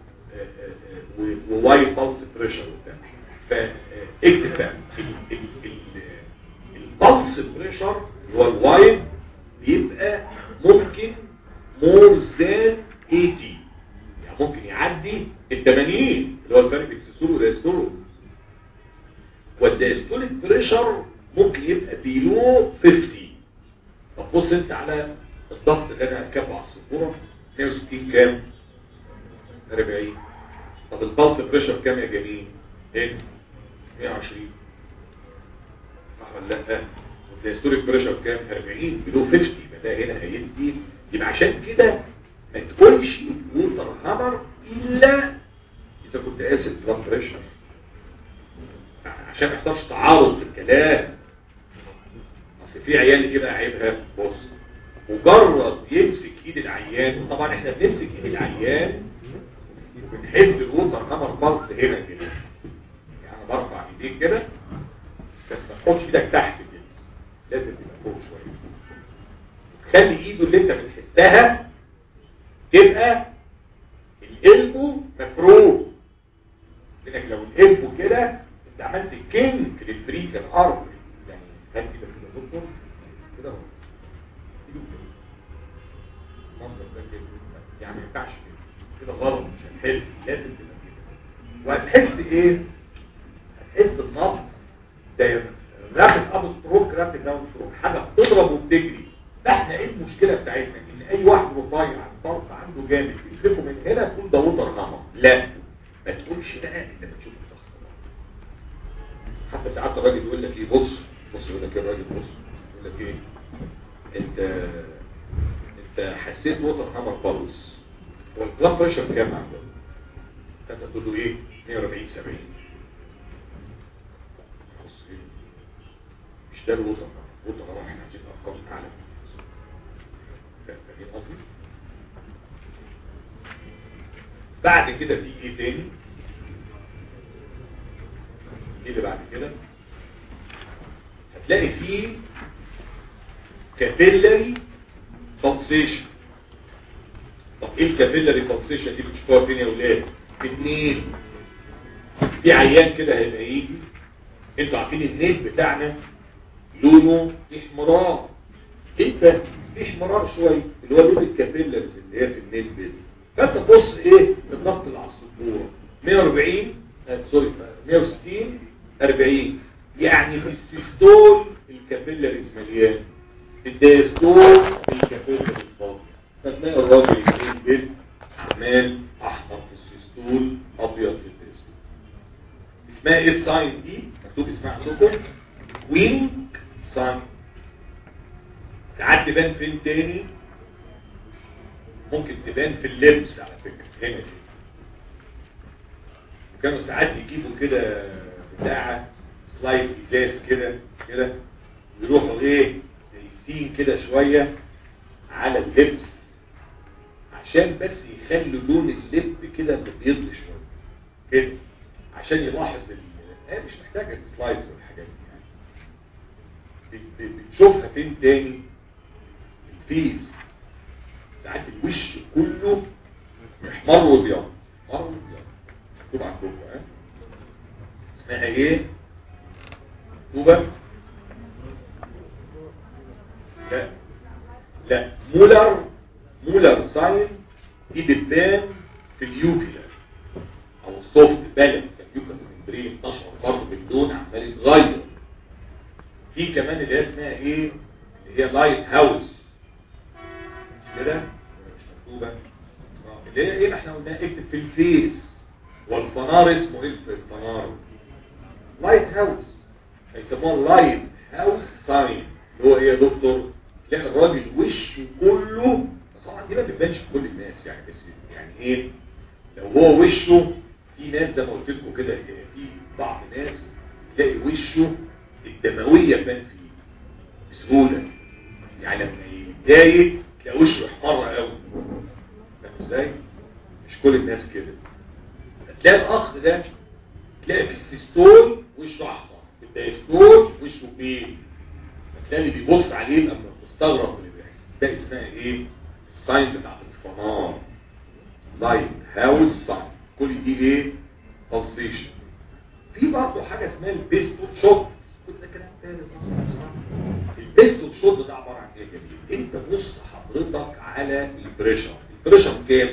[SPEAKER 1] وواي بالس بريشر وبتاع فاكتب بقى البلس بريشر اللي هو الواي بيبقى ممكن مور ذان 80 يعني ممكن يعدي ال 80 اللي هو الفرق بين السيستول والدايستول والدايستوليك بريشر ممكن يبقى بيلو 50 طب بص انت على الضغط اللي انا هركبه على السبوره 160 كام 40 طب البلس بريشر كام يا جميل ايه 120 صح ولا لا والدايستوليك بريشر كام 40 بلو 50 يبقى ده هنا هيدي يبقى عشان كده ما تقولش ووتر هامر الا اذا كنت قاسي بلاد بريشر عشان ما يحصلش تعارض في الكلام اصل في عيال كده عيبها بص مجرد يمسك ايد العيان وطبعا احنا بنمسك ايد العيان بنحب الوتر هامر بالز هنا كده يعني برفع ايديك كده بس ما تحطش ايدك تحت كده لازم تبقى فوق شويه خلي ايده اللي انت بتحسها تبقى القلبه مفروض لانك لو القلبه كده انت عملت كينج للبريك الارض يعني هات كده كده يا دكتور كده اهو ايده كده المنظر ده كده يعني ما ينفعش كده كده غلط مش هنحس لازم تبقى كده وهتحس ايه هتحس النبض ده رابط اب ستروك رابط داون ستروك حاجه بتضرب وبتجري ده احنا ايه المشكله بتاعتنا ان اي واحد رفيع الضغط عنده جامد يشربه من هنا تقول ده وتر هامر لا ما تقولش بقى انت بتشوف الضغط حتى ساعات الراجل يقول لك ايه بص بص يقول لك ايه الراجل بص يقول لك ايه انت انت حسيت ووتر هامر بالز والبلاد بريشر كام عندك فانت تقول له ايه 140 70 بص ايه مش ده الووتر الووتر هامر احنا عايزين ارقام اعلى فاهمين قصدي بعد كده في ايه تاني ايه اللي بعد كده هتلاقي فيه كابيلاري فالسيشن طب ايه الكابيلاري فالسيشن دي بتشوفوها فين يا ولاد اتنين في عيان كده هيبقى يجي انتوا عارفين النيل بتاعنا لونه احمرار انت في احمرار شويه اللي هو لون الكابيلاريز اللي هي في النيل دي فانت تبص ايه الضغط اللي على السبوره 140 آه سوري 160 40 يعني في السيستول الكابيلاريز مليان في الدايستول الكابيلاريز فاضي فتلاقي الراجل يجيب عمال احمر في السيستول ابيض في الدايستول اسمها ايه الساين دي مكتوب اسمها عندكم وينك ساين ساعات تبان فين تاني ممكن تبان في اللبس على فكرة هنا كده وكانوا ساعات يجيبوا كده بتاع سلايد ازاز كده كده يروحوا ايه دايسين كده شوية على اللبس عشان بس يخلوا لون اللب كده مبيض شوية كده عشان يلاحظ ال... مش محتاجة السلايدز والحاجات دي يعني بتشوفها فين تاني الفيس ساعات الوش كله محمر وابيض محمر وابيض مكتوب عندكم ها اسمها ايه مكتوبه لا لا مولر مولر ساين دي بتبان في اليوكلر او السوفت بالانس اليوكلر ممبرين تشعر برضه باللون عمال يتغير في كمان اللي هي اسمها ايه اللي هي لايت هاوس كده مش مكتوبه آه، اللي هي ايه اللي احنا قلناها اكتب في الفيس والفنار اسمه ايه في الفنار لايت هاوس هيسموها لايت هاوس ساين اللي هو ايه يا دكتور تلاقي الراجل وشه كله بس طبعا دي ما بتبانش في كل الناس يعني بس يعني ايه لو هو وشه في ناس زي ما قلت لكم كده في بعض ناس تلاقي وشه الدمويه تبان فيه بسهوله يعني لما يتضايق تلاقي وشه احمر قوي فاهم ازاي؟ مش كل الناس كده هتلاقي الاخ ده تلاقي في السيستول وشه احمر في الدايستول وشه بيل هتلاقي اللي بيبص عليه لما تستغرب من اللي بيحصل ده اسمها ايه؟ الساين بتاعت الفنار لايت هاوس ساين كل دي ايه؟ pulsation في برضه حاجه اسمها البيستول شوت كنت ده كلام تاني البيستول شوت ده عباره عن ايه يا جميل؟ انت بص حضرتك على البريشر البريشر كام؟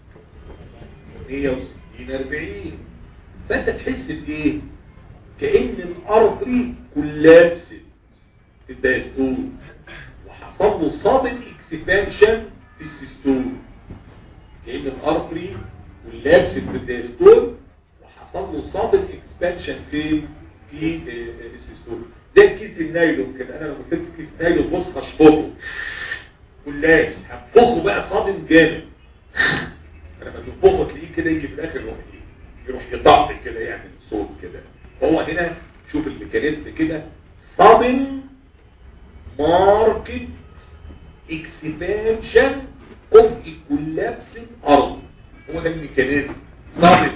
[SPEAKER 1] 160 40 فانت تحس بايه؟ كأن الارتري كولابست في الدايستول وحصل له صادم اكسبانشن في السيستول كأن الارتري كولابست في الدايستول وحصل له صادم اكسبانشن في في آه، السيستول زي كيس النايلون كده انا لو مسكت كيس نايلون بص هشفطه كلاش هنفخه بقى صادم جامد لما تنفخه تلاقيه كده يجي في الاخر يروح ايه يروح يطعم كده يعمل صوت كده هو هنا شوف الميكانيزم كده صادم ماركت اكسبانشن اوف الكولابس ارض هو ده الميكانيزم صادم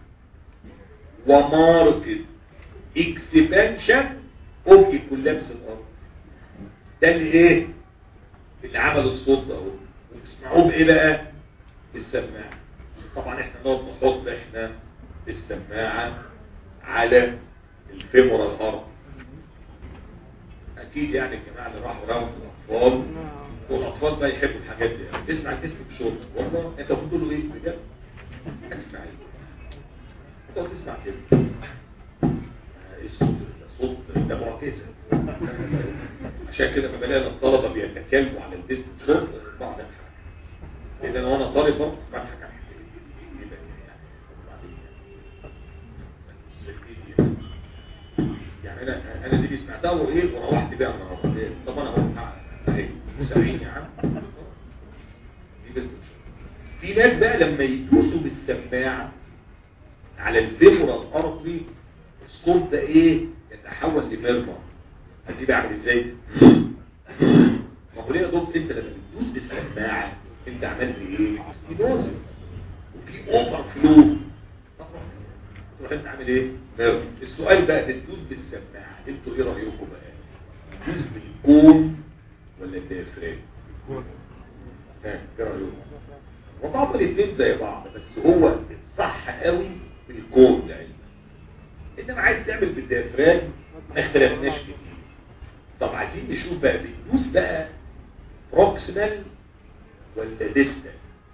[SPEAKER 1] وماركت اكسبانشن اوف الكولابس الارض ده اللي ايه اللي عمل الصوت ده اهو وتسمعوه بايه بقى بالسماعه طبعا احنا نقعد نحط احنا السماعه على الفيمورال الارض اكيد يعني الجماعه اللي راحوا راوند الاطفال والاطفال بقى يحبوا الحاجات دي يعني. اسمع الاسم بشوط والله انت بتقول له ايه بجد اسمع ايه انت بتسمع كده آه، ايه الصوت ده صوت ده معكسه عشان كده لما بلاقي الطلبه بيتكلموا على الاسم بشوط بعض الحاجات اذا لو انا طالب برضه بضحك على الحكاية دي. يبقى يعني وبعدين يعني انا انا دي سمعتها وايه وروحت بيها النهارده إيه؟ طب انا اهو اهي سامعين يا عم دي بس في ناس بقى لما يدوسوا بالسماعه على الفيمورال ارتري الصوت ده ايه يتحول لمرمى هتبقى عامل ازاي ما هو ليه يا دكتور انت لما بتدوس بالسماعه انت عملت ايه ستينوزس وفي اوفر فلو تروح انت عامل ايه نرم. السؤال بقى بتدوس بالسماعه انتوا ايه رايكم بقى تدوس بالكون ولا الديافرام ها ايه رايكم وطبعا الاثنين زي بعض بس هو الصح قوي بالكون ده انما عايز تعمل بالديافرام ما اختلفناش كتير طب عايزين نشوف بقى بتدوس بقى بروكسيمال ولا ديستال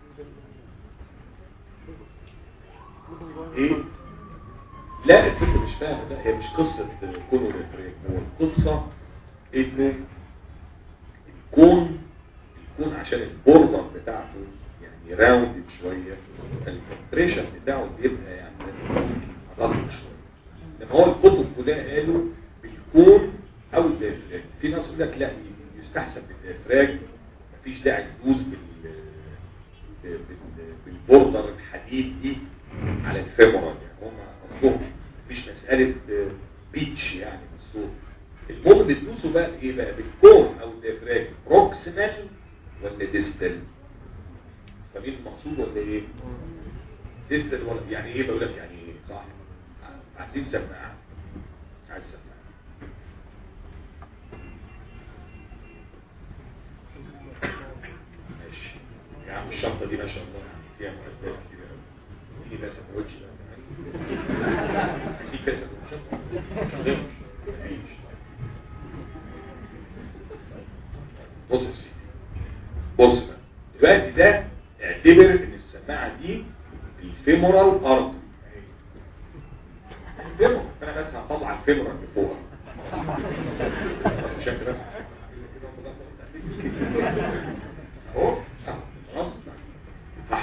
[SPEAKER 1] ايه لا الست مش فاهمه لا هي مش قصه الكون والافريق هو القصه انه الكون الكون عشان البوردر بتاعته يعني راوند شويه الكمبريشن بتاعه بيبقى يعني اضغط شويه لما هو الكتب كلها قالوا بالكون او الديافراج في ناس يقول لك لا يستحسن بالديافراج مفيش داعي تدوس بال بال- بالبوردر الحديد دي على الفيمورال يعني هم اصلهم مفيش مساله بيتش يعني بالصوت المهم بتدوسوا بقى ايه بقى بالكون او الديافراج بروكسيمال ولا ديستال فمين المقصود ولا ايه ديستال ولا يعني ايه بقول لك يعني ايه صح عايزين سماعه عايز سماعه ماشي يا عم الشنطه دي ما شاء الله يعني فيها معدات كتير قوي في بس سندوتش بقى كمان في كاس سندوتشات مفيش بص يا سيدي بص بقى دلوقتي ده اعتبر ان السماعه دي الفيمورال ارض الفيمورال انا بس هطلع الفيمورال لفوق بس مش انت بس اهو خلاص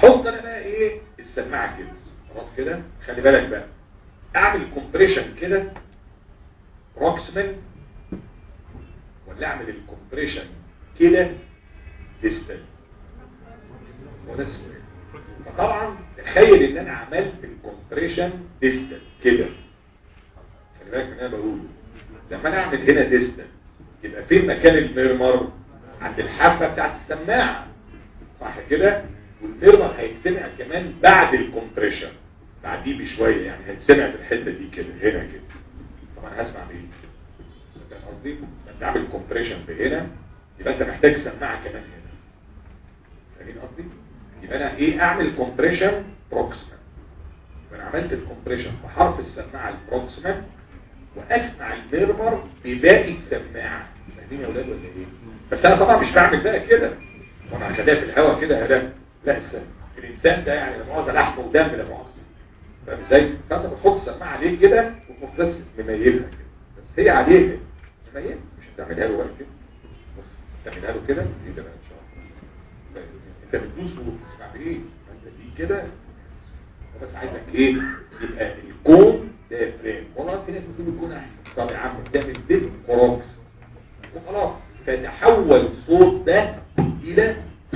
[SPEAKER 1] احط انا بقى ايه السماعه كده خلاص كده خلي بالك بقى اعمل كومبريشن كده بروكسيمال ولا اعمل الكومبريشن كده ديستال وده السؤال فطبعا تخيل ان انا عملت الكومبريشن ديستال كده خلي بالك من اللي انا بقوله لما انا اعمل هنا ديستال يبقى فين مكان الميرمر عند الحافه بتاعت السماعه صح كده والميرمر هيتسمع كمان بعد الكومبريشن بعديه بشويه يعني هيتسمع في الحته دي كده هنا كده طبعا هسمع بايه فاهم قصدي انت عامل كومبريشن بهنا يبقى انت محتاج سماعه كمان هنا فاهمين قصدي يبقى انا ايه اعمل كومبريشن بروكسيمال وانا عملت الكومبريشن بحرف السماعه البروكسيمال واسمع الميرمر بباقي السماعه فاهمين يا اولاد ولا ايه بس انا طبعا مش بعمل بقى كده وانا هخليها في الهواء كده لا لا السم. الانسان ده يعني لا مؤاخذه لحم ودم لا مؤاخذه فاهم ازاي فانت بتحط السماعه عليه كده وتروح بس مميلها كده بس هي عليه مميل مش هتعملها له بقى كده بص تعملها له كده دي ده بقى ان شاء الله انت بتدوس وبتسمع بايه انت دي كده بس عايزك ايه يبقى الكون ده فريم والله في ناس بتقول الكون احسن طب يا عم تعمل بيت كوروكس وخلاص فتحول الصوت ده الى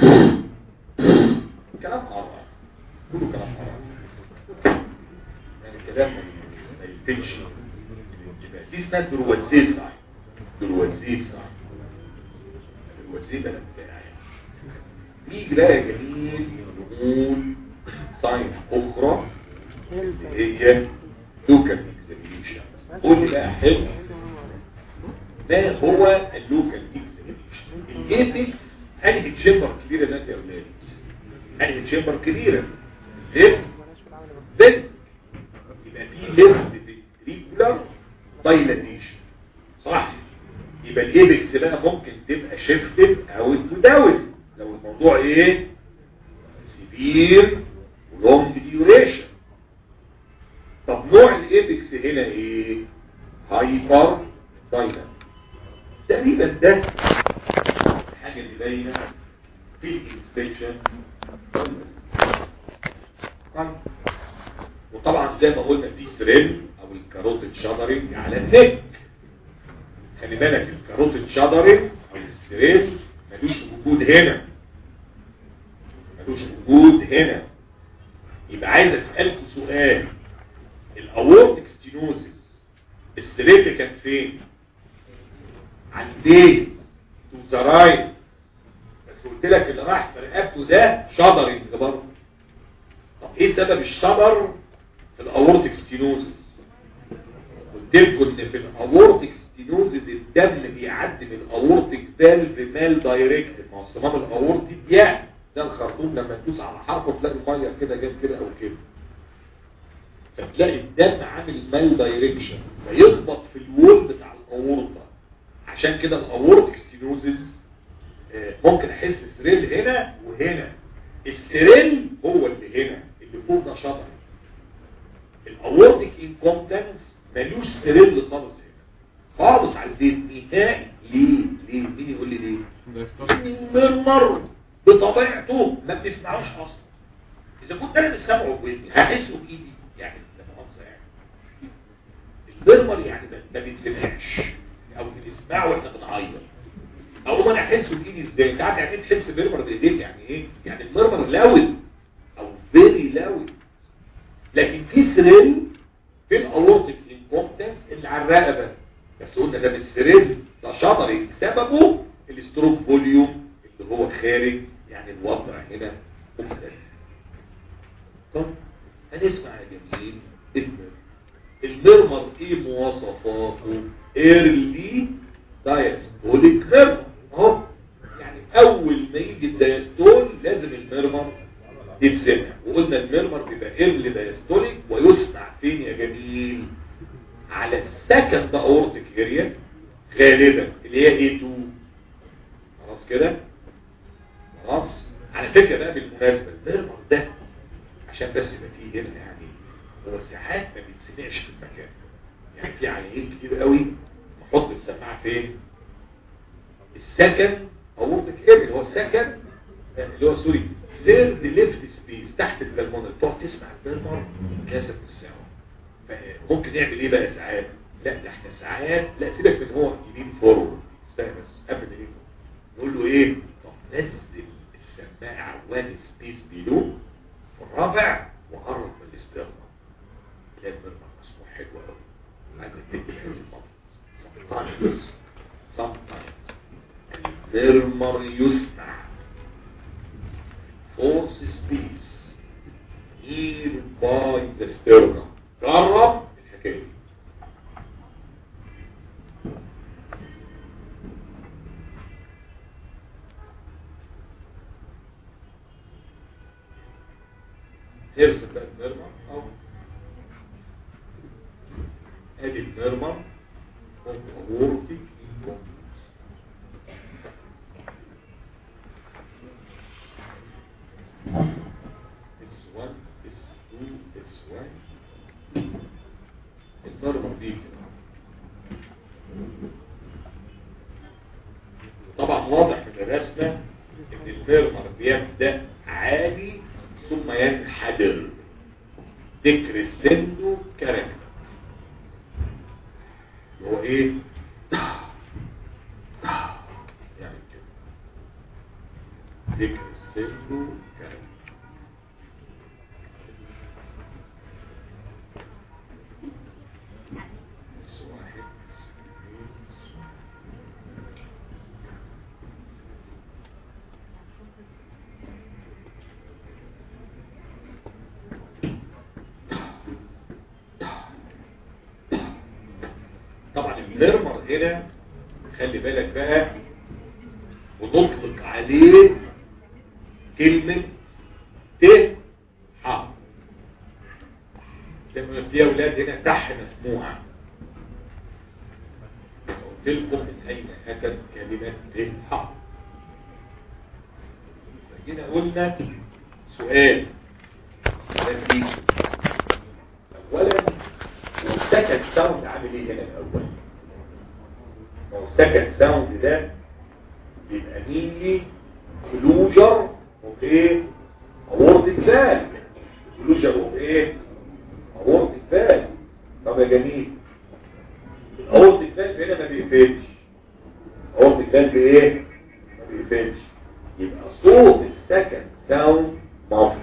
[SPEAKER 1] كلام قرار كله كلام قرار يعني الكلام ما يلتنش دي اسمها دروازيه ساين دروازيه ساين دروازيه ده بتاع نيجي بقى يا جميل نقول ساين اخرى اللي هي لوكال اكزامينيشن قول لي بقى حلو ما هو اللوكال اكزامينيشن الايبكس انهي تشامبر كبيره ده يا اولاد انهي تشامبر كبيره ليفت بنت يبقى في ليفت فيتريكولار دايلاتيشن صح يبقى الايبكس بقى ممكن تبقى شيفتد او تداول لو الموضوع ايه سيفير ولونج ديوريشن طب نوع الايبكس هنا ايه هايبر دايناميك تقريبا ده الحاجه اللي باينه في الانسبكشن وطبعا زي ما قلنا في سريل او الكاروتيد شادرنج على النك خلي بالك الكاروتيد شادرنج او السريل ملوش وجود هنا ملوش وجود هنا يبقى عايز اسالكم سؤال الاورتيك ستينوزيس السريل كان فين عن البيز تو ذا رايت بس قلت لك اللي راح في رقبته ده شدرنج برضه طب ايه سبب الشدر في الاورتيك ستينوزيس قلت لكم ان في الاورتيك ستينوزيس الدم بيعدي من الاورتيك فالف مال دايركت ما هو الصمام الاورتي ضيق ده الخرطوم لما تدوس على حرفه تلاقي الميه كده جت كده او كده فتلاقي الدم عامل مال دايركشن فيخبط في الوول بتاع الاورطه عشان كده الاورتيك ستينوزيس ممكن احس سريل هنا وهنا السريل هو اللي هنا اللي فوق ده شطر الاورتيك انكومبتنس ملوش سريل خالص هنا خالص على البيت نهائي ليه ليه مين يقول لي ليه ان المرمر بطبيعته ما بتسمعوش اصلا اذا كنت انا مش سامعه بودني هحسه بايدي يعني لا مؤاخذه يعني المرمر يعني ما بيتسمعش او بنسمعه واحنا بنعيط او انا احسه بايدي ازاي انت عارف يعني ايه تحس بالمرمر بايديك يعني ايه يعني المرمر لاود او فيري لاود لكن في سريل في الاورتيك انكومبتنس اللي على الرقبه بس قلنا ده مش سريل ده شطري سببه الستروك فوليوم اللي هو خارج يعني الوضع هنا مختلف طب هنسمع يا جميل المرمر المرمر ايه مواصفاته ايرلي دايستوليك ميرمر اهو يعني اول ما يجي الدايستول لازم الميرمر يتسمع وقلنا الميرمر بيبقى ايرلي دايستوليك ويسمع فين يا جميل على السكند اورتيك اريا غالبا اللي هي اي 2 خلاص كده خلاص على فكره بقى بالمناسبه الميرمر ده عشان بس يبقى فيه هنا يعني هو ساعات ما بيتسمعش في المكان يعني في عيانين كتير قوي نحط السماعه فين السكن اورتك ايه اللي هو السكن اللي هو سوري ثيرد ليفت سبيس تحت البلمونر تقعد تسمع البلمر كاسة في الساعة فممكن نعمل ايه بقى ساعات لا ده احنا ساعات لا سيبك من هو يمين فورورد استنى بس قبل ما يجي نقول له ايه طب نزل السماعه وان سبيس بيلو في الرابع وقرب من الاستغنى تلاقي المرمى مسموع حلو قوي عايزك تكتب هذه النقطه sometimes sometimes المرمر يسمع force space nearby the sternum جرب الحكايه دي ارسم بقى المرمر او ادي المرمر اورتيك انكومبلس اس 1 اس 2 اس 1 المرمر دي كده طبعا واضح من الرسمه ان المرمر بيبدا عالي ثم ينحدر ديكريسندو كاركتر هو ايه يعني كده ديكريسندو كاركتر بس واحد بس اثنين بس واحد. طبعا المرمر هنا خلي بالك بقى ونطلق عليه كلمة ت ح لما في اولاد هنا تح مسموعة قلت لكم من اين اتت كلمة ت ح فجينا قلنا سؤال سؤال ليك اولا السكند ساوند عامل ايه هنا الاول ما هو السكند ساوند ده بيبقى مين لي كلوجر وايه اورد الفال كلوجر وايه اورد الفال طب يا جميل اورد الفال هنا ما بيقفلش اورد الفال بايه ما بيقفلش يبقى صوت السكند ساوند مفرد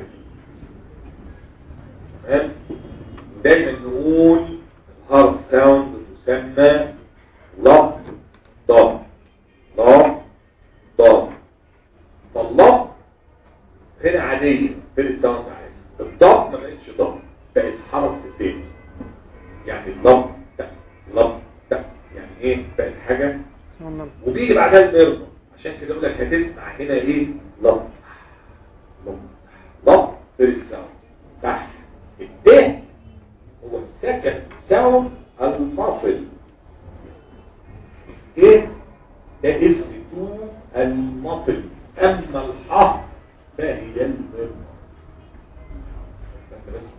[SPEAKER 1] تمام دايما نقول الهارد ساوند تسمى لب ضم لب ضم فاللب هنا عادية في الساوند عادي الضم ما بقتش ضم بقت حرف تاني يعني اللب تك لب تك يعني ايه بقت حاجة وبيجي بعدها المرمى عشان كده اقول لك هتسمع هنا ايه لب لب لب في الساوند تحت التاني هو السكند ساوند المافل ايه ده اس 2 المافل اما الحرف فهي المرمى فانت بس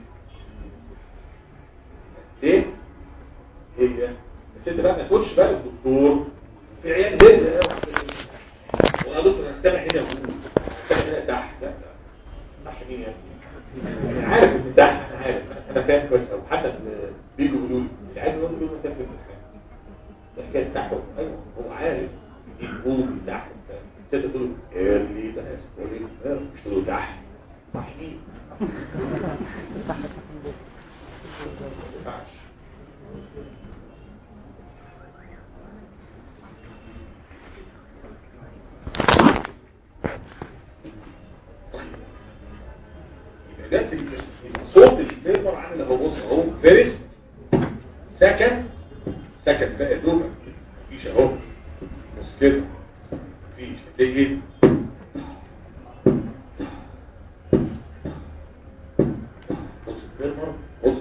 [SPEAKER 1] ايه هي بس انت بقى ما تقولش بقى للدكتور في عيال هنا وانا دكتور انا سامع هنا وقول سامع هنا تحت لا لا تحت مين يا ابني انا عارف ان تحت انا عارف انا فاهم كويس قوي حتى بيجوا يقولوا لي العيال يقولوا لي انت في الامتحان ده حكايه تحت ايوه هو عارف يقول تحت انت تقول ايرلي ده اسبولي مش تقول تحت صحيح ما ينفعش يبقى ده في يبقى صوت السبيرمر عامل اهو بص اهو فيرست سكند سكند بقى دوبك مفيش اهو بص كده مفيش هتلاقي ايه بص السبيرمر بص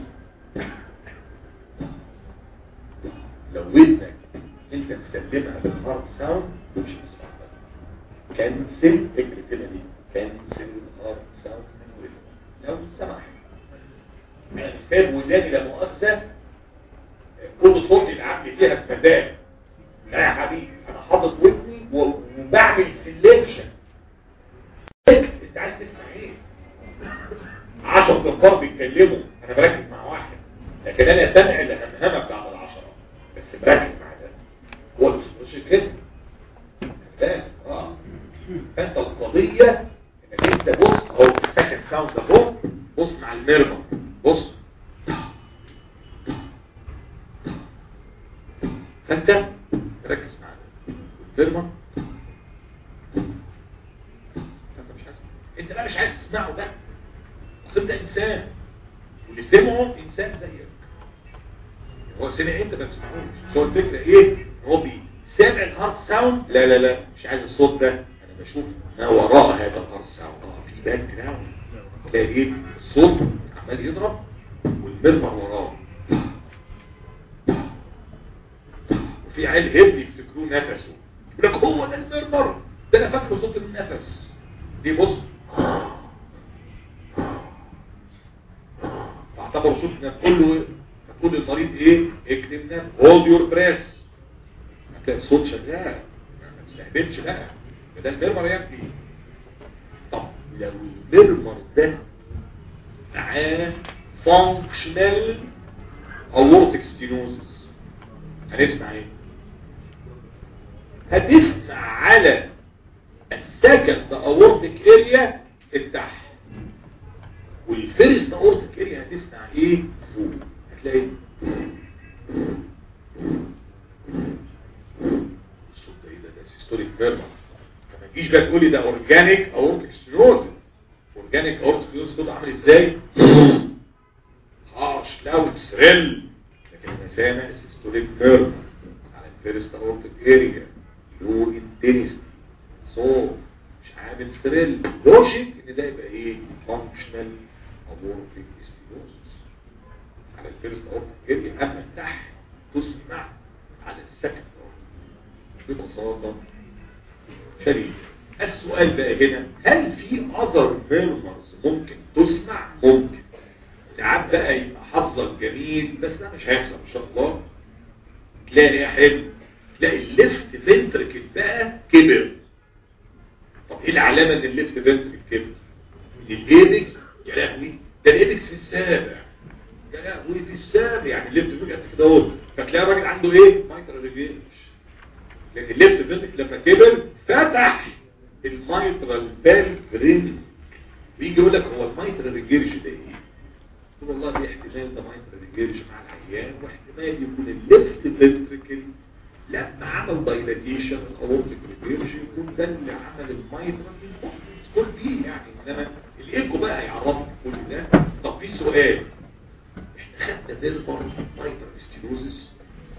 [SPEAKER 1] لو ودنك انت مسلمها بالهارد ساوند مش هتسمع بقى كنسل اكتب كده دي كنسل الهارد ساوند من ودنك لو سمح انا سايب وداني لا مؤاخذه كل صوت يلعب لي فيها بمزاج لا يا حبيبي انا حاطط ودني وبعمل سيلكشن انت عارف الكبار بيتكلموا انا بركز مع واحد لكن انا سامع الهمهمه بتاعت العشره بس بركز مع ده هو مش كده فاهم اه فانت القضيه انك انت بص اهو السكند ساوند اهو بص مع الميرمر بص فانت ركز معاه الميرمر انت مش عايز انت بقى مش عايز تسمعه ده اصل انت انسان واللي سمعه انسان زيك هو سمع انت ما تسمعوش هو الفكره ايه هو بي سامع الهارد ساوند لا لا لا مش عايز الصوت ده انا بشوف ما وراء هذا الهارد ساوند اه في باك جراوند تلاقي ايه الصوت عمال يضرب والمرمر وراه وفي عيل هبل يفتكروه نفسه يقول لك هو ده المرمر ده انا فاكره صوت النفس دي بص فاعتبر صوت نقول له تقول للمريض ايه اكتب نفس هولد يور بريس هتلاقي الصوت شغال ما تستهبلش بقى ده المرمر يا ابني طب لو المرمر ده معاه فانكشنال اورتيك ستينوزس هنسمع ايه هتسمع على السكند اورتيك اريا التحت والفيرست اورتيك اريا هتسمع ايه فوق هتلاقي الصوت ده ايه ده ده سيستوليك فيرما فما تجيش بقى تقول لي ده اورجانيك اورتيك ستينوزس اورجانيك اورتيك ستينوزس صوته عامل ازاي هارش لاود سريل لكن انا سامع سيستوليك فيرما على الفيرست اورتيك اريا لو انتنستي صوت مش عامل سريل لوجيك ان ده يبقى ايه فانكشنال اورتيك ستينوزس على الفيرست اورتيك اريا اما تحت تسمع على السكند ببساطه شديده السؤال بقى هنا هل في اذر ميرمرز ممكن تسمع ممكن ساعات بقى يبقى حظك جميل بس ده مش هيحصل ان شاء الله تلاقي يا حلو تلاقي الليفت فنتركل بقى كبر طب ايه العلامه ان الليفت فنتركل كبر الايبكس يا لهوي ده الايبكس في السابع يا لهوي في السابع يعني الليفت فنتركل قد كده اهو فتلاقي الراجل عنده ايه مايترال ريجيش لان الليفت فنتركل لما كبر فتح المايترال فالف رينج ويجي يقول لك هو المايترال ريجيرش ده ايه تقول والله دي احتمال ده مايترال ريجيرش مع العيان واحتمال يكون الليفت فنتركل لما عمل دايلاتيشن الاورتيك ريجيرش يكون ده اللي عمل المايترال كل دي يعني انما الايكو بقى يعرفك كل ده طب في سؤال احنا خدنا نيرفر مايترال ستينوزس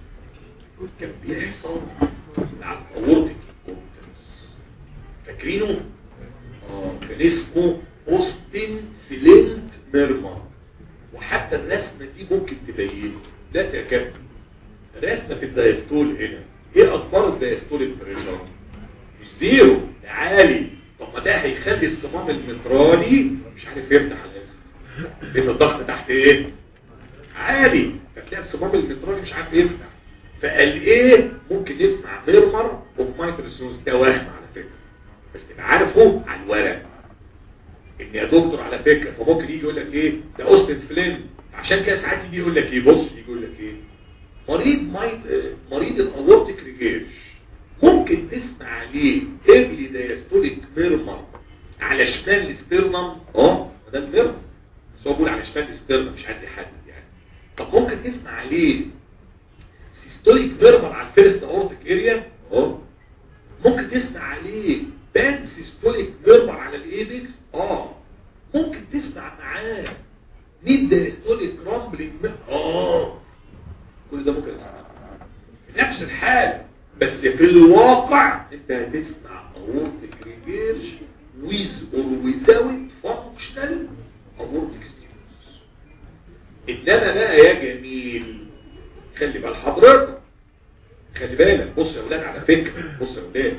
[SPEAKER 1] كان بيحصل مع الاورتيك كونتنس فاكرينه اه كان اسمه اوستن فلينت ميرمر وحتى الرسمه دي ممكن تبينه لا تكفي رسمه في الدايستول هنا ايه اخبار الدايستول بريشر مش زيرو ده عالي طب ما ده هيخلي الصمام المترالي مش عارف يفتح الاسم لان الضغط تحت ايه عالي فتلاقي الصمام المترالي مش عارف يفتح فقال ايه ممكن نسمع ميرمر اوف مايكروسوس ده وهم على فكره بس تبقى عارفه على الورق ان يا دكتور على فكره فممكن يجي يقول لك ايه ده اوستن فلين عشان كده ساعات يجي يقول لك ايه بص يجي يقول لك ايه مريض مايت مريض الاورتيك ريجيرش ممكن تسمع عليه ايرلي دايستوليك ميرمر على شمال السبيرنم اه ده الميرمر بس هو بيقول على شمال السبيرنم مش عايز يحدد يعني طب ممكن تسمع عليه سيستوليك ميرمر على الفيرست اورتيك اريا اه ممكن تسمع عليه بان سيستوليك ميرمر على الايبكس اه ممكن تسمع معاه ميد دايستوليك رامبلينج اه كل ده ممكن تسمعه في نفس الحال بس في الواقع انت هتسمع اورتيك ريجيرش with or without functional aortic stimulus انما بقى يا جميل خلي بال حضرتك خلي بالك بص يا اولاد على فكره بص يا اولاد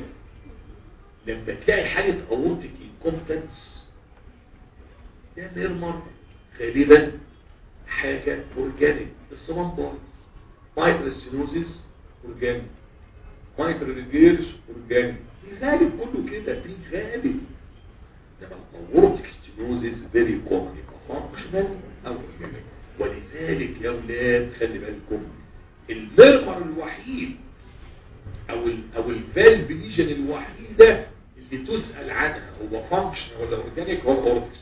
[SPEAKER 1] لما تلاقي حاله اورتيك انكومبتنس ده ميرمر غالبا حاجه اورجانيك الصمام بايظ مايترال سينوزيس اورجانيك مايترال ريجيرش اورجانيك في غالب كله كده في غالب لما الاورتيك ستينوزيس فيري كومن يبقى فانكشنال او اورجانيك ولذلك يا اولاد خلي بالكم المرمر الوحيد او ال او الفالف ليجن الوحيده اللي تسال عنها هو فانكشن ولا اورجانيك هو الاورتكس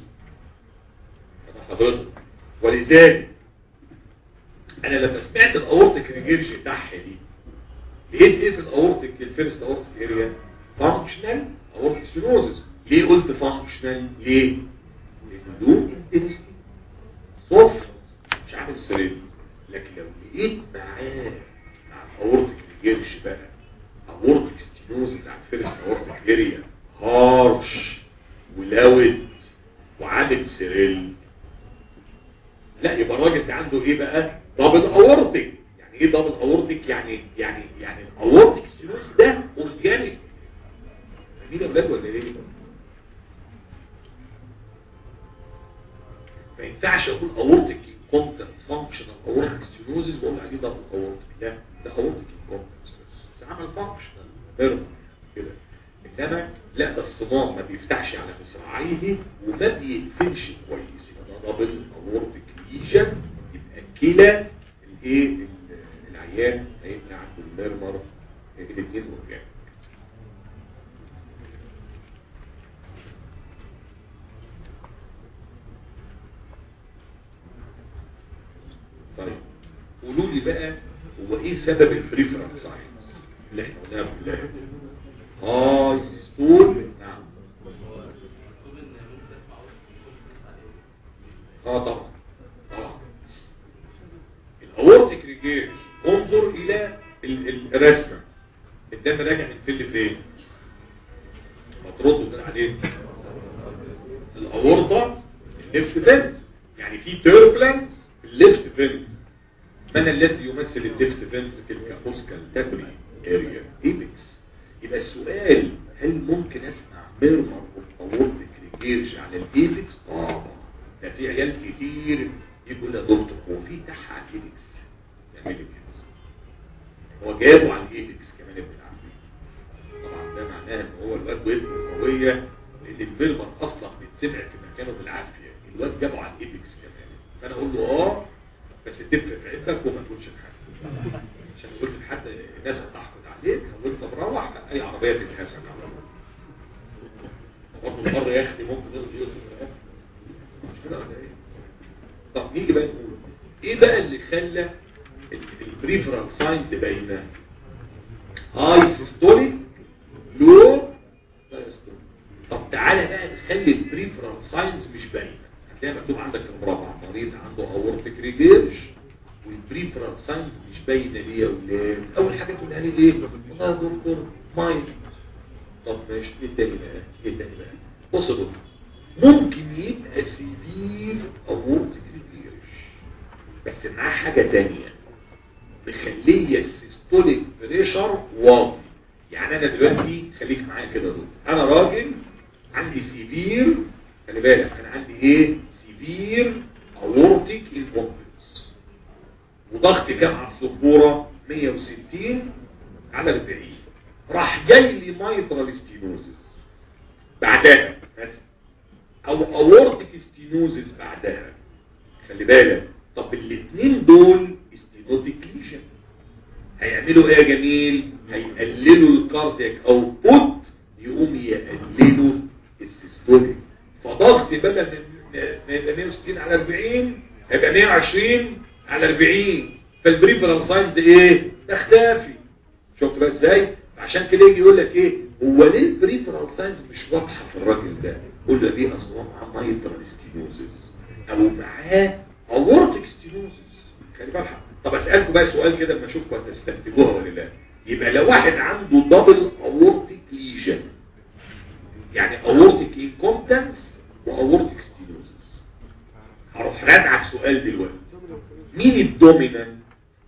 [SPEAKER 1] حضرتك ولذلك انا لما سمعت الاورتيك ريجيرش بتاعها دي لقيت ايه في الاورتيك الفيرست اورتيك اريا فانكشنال اورتيك سيروزس ليه قلت فانكشنال ليه بدون انتنسيتي صفر مش عارف السرير لكن لو لقيت معاه مع الاورتيك ريجيرش بقى اورتيك ستينوزس على الفيرست اورتيك اريا هارش ولاود وعامل سيريل لا يبقى الراجل ده عنده ايه بقى دبل اورتيك يعني ايه دبل اورتيك يعني يعني يعني الاورتيك ستينوز ده اورجانيك فاهمين يا ولاد ولا ايه ما ينفعش اقول اورتيك كونتنت فانكشنال اورتيك ستينوزز بقول عليه دبل اورتيك لا ده اورتيك كونتنت بس عمل فانكشنال هيرمون كده انما لا ده الصمام ما بيفتحش على مصراعيه وما بيقفلش كويس يبقى ده دبل اورتيك ليجن يبقى كلا الايه العيان هيبقى عنده المرمر الاثنين اورجانيك طيب قولوا لي بقى هو ايه سبب البريفرنس ساينس اللي احنا قلناها كلها هاي ستول نعم اه طبعا طبعا الاورتيك ريجيرش انظر الى ال- ال- الرسمه الدم راجع من فين لفين ما تردوا من عليه الاورطه الليفت فينت يعني في تيربلنس في الليفت فينت من الذي يمثل الليفت فينت في الكابوسكال تابري اريا ايبكس يبقى السؤال هل ممكن اسمع ميرمر اورتيك ريجيرش على الايبكس طبعا ده في عيال كتير يقول يا دكتور هو في تحت على الايبكس يعمل لي كده هو جابه على الايبكس كمان ابن العفريت طبعا ده معناه ان هو الواد ودنه قويه لان الفيلمر اصلا بيتسمع في مكانه بالعافيه الواد جابه على الايبكس كمان فانا اقول له اه بس تفرق في عندك وما تقولش لحد عشان قلت لحد الناس هتحقد عليك وانت مروح لا اي عربيه تتهزك على طول برضه المره يا اختي ممكن يقضي يوسف مش كده ولا ايه طب نيجي بقى نقول ايه بقى اللي خلى البريفرال ساينز باينه هاي سيستوليك لو دايستوليك طب تعالى بقى نخلي البريفرال ساينز مش باينه هتلاقي مكتوب عندك المربع مريض عنده اورتيك ريجيرش والبريفرال ساينز مش باينه ليه يا ولاد اول حاجه تقولها لي ليه والله يا دكتور مايند طب ماشي ايه تاني بقى ايه تاني بقى بص يا دكتور ممكن يبقى سيفير اورتيك ريجيرش بس معاه حاجه تانية مخليه السيستوليك بريشر واطي يعني انا دلوقتي خليك معايا كده يا دكتور انا راجل عندي سيفير خلي بالك انا عندي ايه سيفير اورتيك انكومبتنس وضغط كام على السبوره 160 على 40 راح جاي لي مايترال ستينوزس بعدها مثلا او اورتيك ستينوزس بعدها خلي بالك طب الاثنين دول ستينوتيك ليجن هيعملوا ايه يا جميل هيقللوا الكاردياك اوتبوت يقوم يقللوا السيستوليك فضغط بدل ما يبقى 160 على 40 هيبقى 120 على 40 فالبريفرال ساينز ايه تختفي شفت بقى ازاي عشان كده يجي يقول لك ايه هو ليه البريفرال ساينز مش واضحه في الراجل ده قول له دي اصل هو معاه مايترال ستينوزس او معاه اورتيك ستينوزس خلي بالك طب اسالكم بقى سؤال كده اما اشوفكم هتستنتجوها ولا لا يبقى لو واحد عنده دبل اورتيك ليجن يعني اورتيك انكومبتنس واورتيك ستينوزس هروح راجعك سؤال دلوقتي مين الدومينانت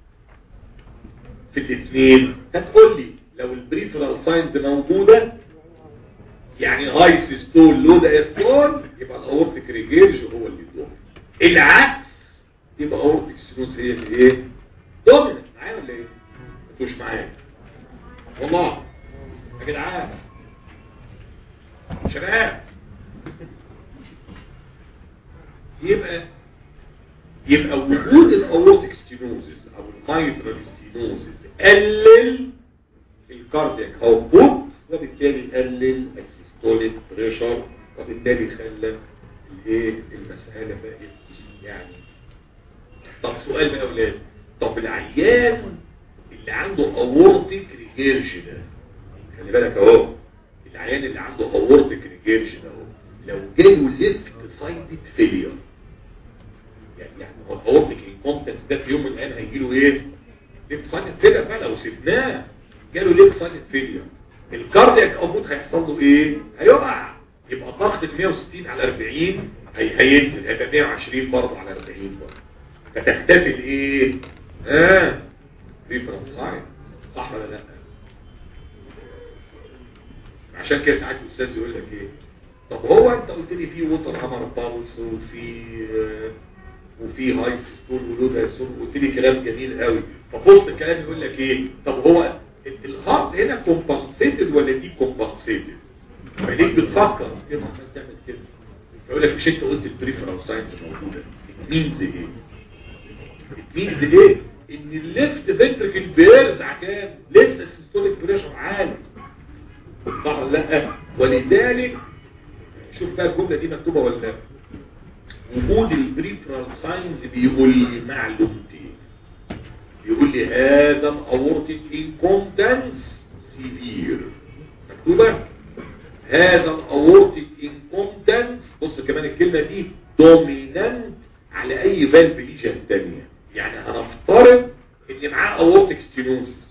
[SPEAKER 1] في الاثنين هتقول لي لو البريفرال ساينز موجوده يعني هاي سيستول لو دايستول يبقى الاورتيك ريجيرج هو اللي دومينانت العكس يبقى اورتيك ستينوز هي اللي ايه دومينانت معايا ولا ايه انتوا مش معايا والله يا جدعان شباب يبقى يبقى وجود الاورتيك ستينوزيس او المايترال ستينوزيس قلل الكاردياك اوتبوت وبالتالي قلل السيستوليك بريشر وبالتالي خلى الايه المساله بقت يعني طب سؤال بقى يا اولاد طب العيان اللي عنده اورتيك ريجيرج ده خلي بالك اهو العيان اللي عنده اورتيك ريجيرج ده اهو لو جاله ليفت سايدد فيلير يعني يعني هو الاورتيك انكومبتنس ده في يوم من الايام هيجي له ايه ليفت سايدد فيلير بقى لو سيبناه جاله ليفت سايدد فيلير الكاردياك اوتبوت هيحصل له ايه هيقع يبقى ضغط ال 160 على 40 هي هينزل هيبقى 120 برضه على 40 برضه فتختفي الايه ها ريفرنس ساين صح ولا لا عشان كده ساعات الاستاذ يقول لك ايه طب هو انت قلت لي في ووتر هامر بالس وفي آه، وفي هاي ستول ولود هايستول قلت لي كلام جميل قوي ففي وسط الكلام يقول لك ايه طب هو ال- الهارت هنا كومبنسيتد ولا دي كومبنسيتد فليك بتفكر ايه ما عمال تعمل كده فيقول لك مش انت قلت البريفرال ساينس موجوده مينز ايه مينز ايه ان الليفت فنتركل بيرزع كام لسه السيستوليك بريشر عالي صح ولا لا ولذلك شوف بقى الجمله دي مكتوبه ولا لا وجود البريفرال ساينز بيقول لي معلومتين بيقول لي هذا الاورتيك انكومبتنس سيفير مكتوبه هذا الاورتيك انكومبتنس بص كمان الكلمه دي دومينانت على اي فالف ليجن تانية يعني هنفترض ان معاه اورتيك ستينوزس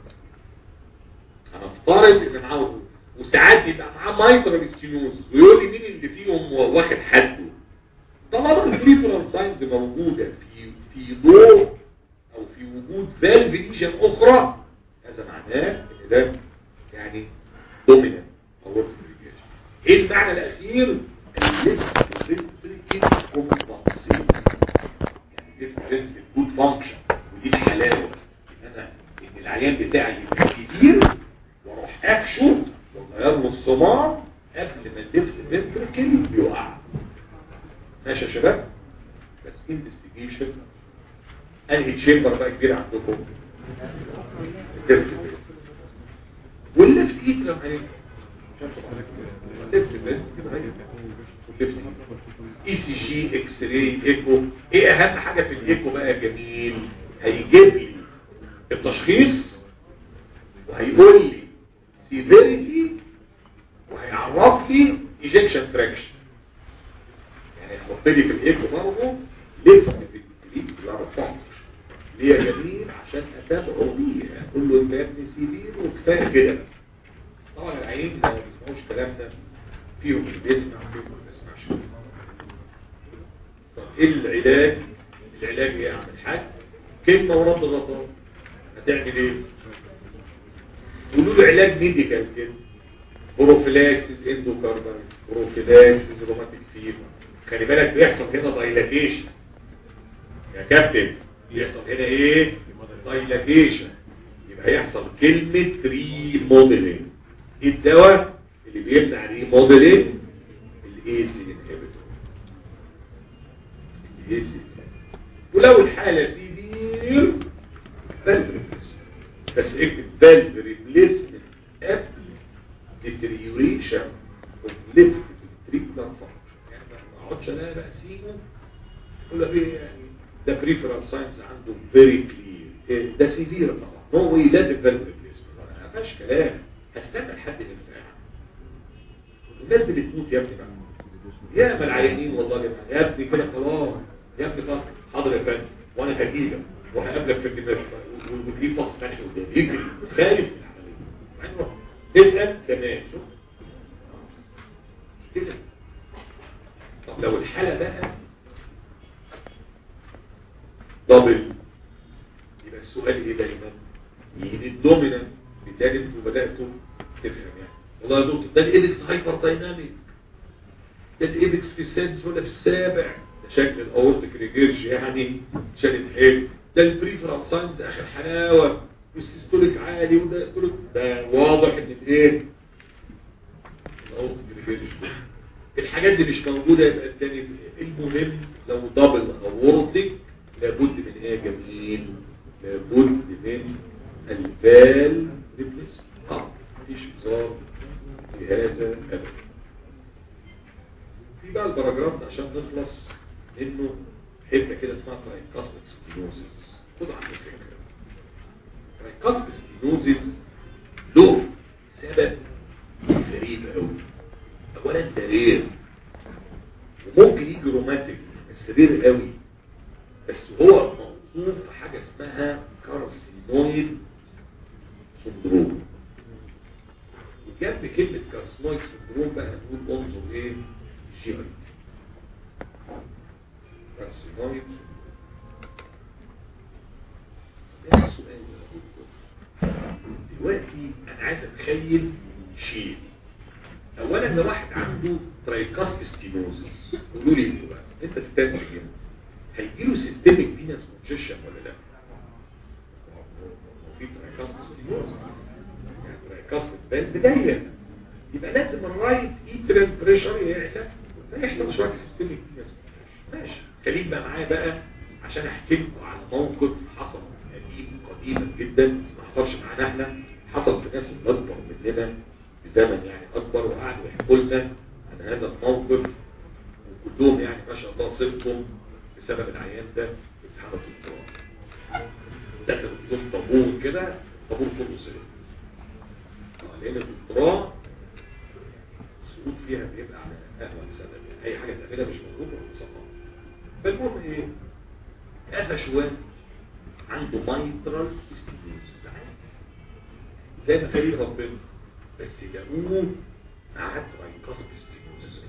[SPEAKER 1] هنفترض ان معاه وساعات يبقى معاه مايترال ستينوزس ويقول لي مين اللي فيهم واخد حده طالما البريفرال ساينز موجوده في في ضوء او في وجود فالف ليجن اخرى هذا معناه ان ده يعني دومينانت او ايه المعنى الاخير جود فانكشن ودي الحلاوه ان انا ان العيان بتاعي يبقى كبير واروح اكشه واغير له الصمام قبل ما الليفت فنتركل يقع ماشي يا شباب بس انفستيجيشن انهي تشامبر بقى كبير عندكم الليفت والليفت ايد لما عليكم اي سي جي اكس راي ايكو ايه اهم حاجة في الايكو بقى يا جميل هيجيب لي التشخيص وهيقول لي سيفيريتي وهيعرف لي ايجكشن فراكشن يعني يحط لي في الايكو برضه ليفت في الكليك يعرف ليه يا جميل عشان اتابعه بيه اقول له انت يا ابني سيفير وكفايه كده طبعا العيين ما بيسمعوش كلامنا فيهم اللي بيسمع فيهم اللي ما بيسمعش طب ايه العلاج العلاج ايه يا عم الحاج كلمه ورد غطاء هتعمل ايه قولوا له علاج ميديكال كده بروفيلاكسيس اندوكاردايتس بروفيلاكسيس روماتيك فيفر خلي بالك بيحصل هنا دايلاتيشن يا كابتن بيحصل هنا ايه دايلاتيشن يبقى هيحصل كلمة ريموديلينج الدواء اللي بيمنع ريموديلينج الايسي انهبيتور الايسي ولو الحالة سيفير فالف ريبليسمنت بس اكتب فالف ريبليسمنت قبل deterioration of left ventricular function يعني ما اقعدش انا بقى سيبه ولا ايه يعني ده بريفرال ساينس عنده فيري كلير ده سيفير طبعا هو ايه لازم فالف ريبليسمنت ما فيهاش كلام هستنى لحد الانفعال الناس اللي بتموت يا ابني بقى يا ما العيانين والله يا جماعه يا ابني كده خلاص يا ابني خلاص حاضر يا فندم وانا هجيلك وهقابلك في المستشفى وتجيب فصل ماشي قدامي يجري خايف من العمليه مع انه اسال كمان شوف مش كده طب لو الحاله بقى دبل يبقى السؤال ايه دايما مين الدومينانت بالتالي انتوا بداتوا تفهم يعني والله يا دكتور ده الايبكس هايبر دايناميك ده الايبكس في السادس ولا في السابع ده شكل الاورتيك ريجيرج يعني شكل حلو ده البريفرال ساينز اخر حلاوه والسيستوليك عالي وده سيستوليك ده واضح ان الايه الاورتيك ريجيرج الحاجات دي مش موجودة يبقى التاني المهم لو دبل اورتك لابد من ايه يا جميل لابد من الفال ريبليس اه مفيش هزار في هذا ابدا في بقى الباراجراف ده عشان نخلص انه حته كده اسمها ترايكاستيك ستينوزيس خد عنه فكره ترايكاستيك ستينوزيس له سبب غريب قوي اولا ده رير وممكن يجي روماتيك بس رير قوي بس هو موصوف في حاجه اسمها كارسينويد سندروم وجنب كلمه كارسينويد سندروم بقى هنقول انظر ايه جي اي كارسينويد ده السؤال دلوقتي انا عايز اتخيل شيء اولا ده واحد عنده ترايكاست ستينوزس قولوا لي انتوا بقى انت استنى كده هيجي له سيستميك فينس كونجيشن ولا لا هو في ترايكاست ستينوزس يعني ترايكاست بان بدايه يبقى لازم الرايت ايترال بريشر يعلى فيحصل شويه سيستميك فينس ماشي خليك بقى معايا بقى عشان احكي لكم على موقف حصل قديم قديما جدا ما حصلش معانا احنا حصل في ناس اكبر مننا بزمن يعني اكبر وقعدوا يحكوا لنا عن هذا الموقف وكلهم يعني ما شاء الله صبتم بسبب العيان ده في امتحان الدكتوراه دخلوا فيهم طابور كده طابور كله سلم لان الدكتوراه السقوط فيها بيبقى على اهون سبب يعني اي حاجه تعملها مش مظبوطه ولا مسقطه فالمهم ايه قفش شويه عنده مايترال ستينوزس زي ما خليل ربنا بس لقوه معاه ترايكاسب ستينوزس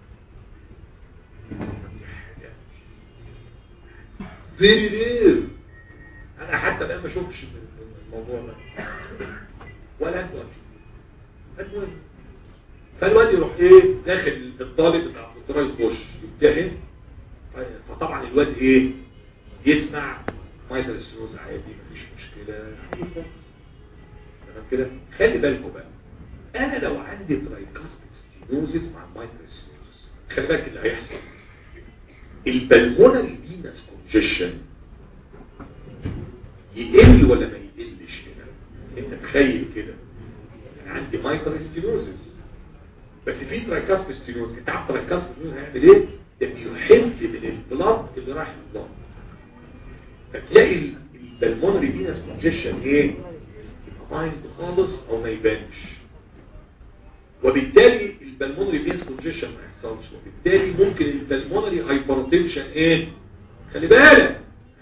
[SPEAKER 1] فيري رير انا حتى بقى ما شفتش الموضوع ده ولا انتوا هتشوفوا المهم فالواد يروح ايه داخل الطالب بتاع الدكتوراه يخش يمتحن فطبعا الواد ايه يسمع مايتر ستينوز عادي مفيش مشكله تمام كده خلي بالكم بقى انا لو عندي ترايكاسبيد ستينوزيس مع المايتر ستينوزيس خلي بالك اللي هيحصل البلمونري فينس كونجيشن يقل ولا ما يقلش هنا انت تخيل كده انا عندي مايتر ستينوزيس بس في ترايكاسبيد ستينوزيس انت عارف ترايكاسبيد ستينوزيس هيعمل ايه ده بيحد من البلاد اللي رايح للضغط فتلاقي البلمونري فينس كونجيشن ايه مايند خالص او ما يبانش وبالتالي البلمونري فينس كونجيشن ما يحصلش وبالتالي ممكن البلمونري هايبرتنشن ايه خلي بالك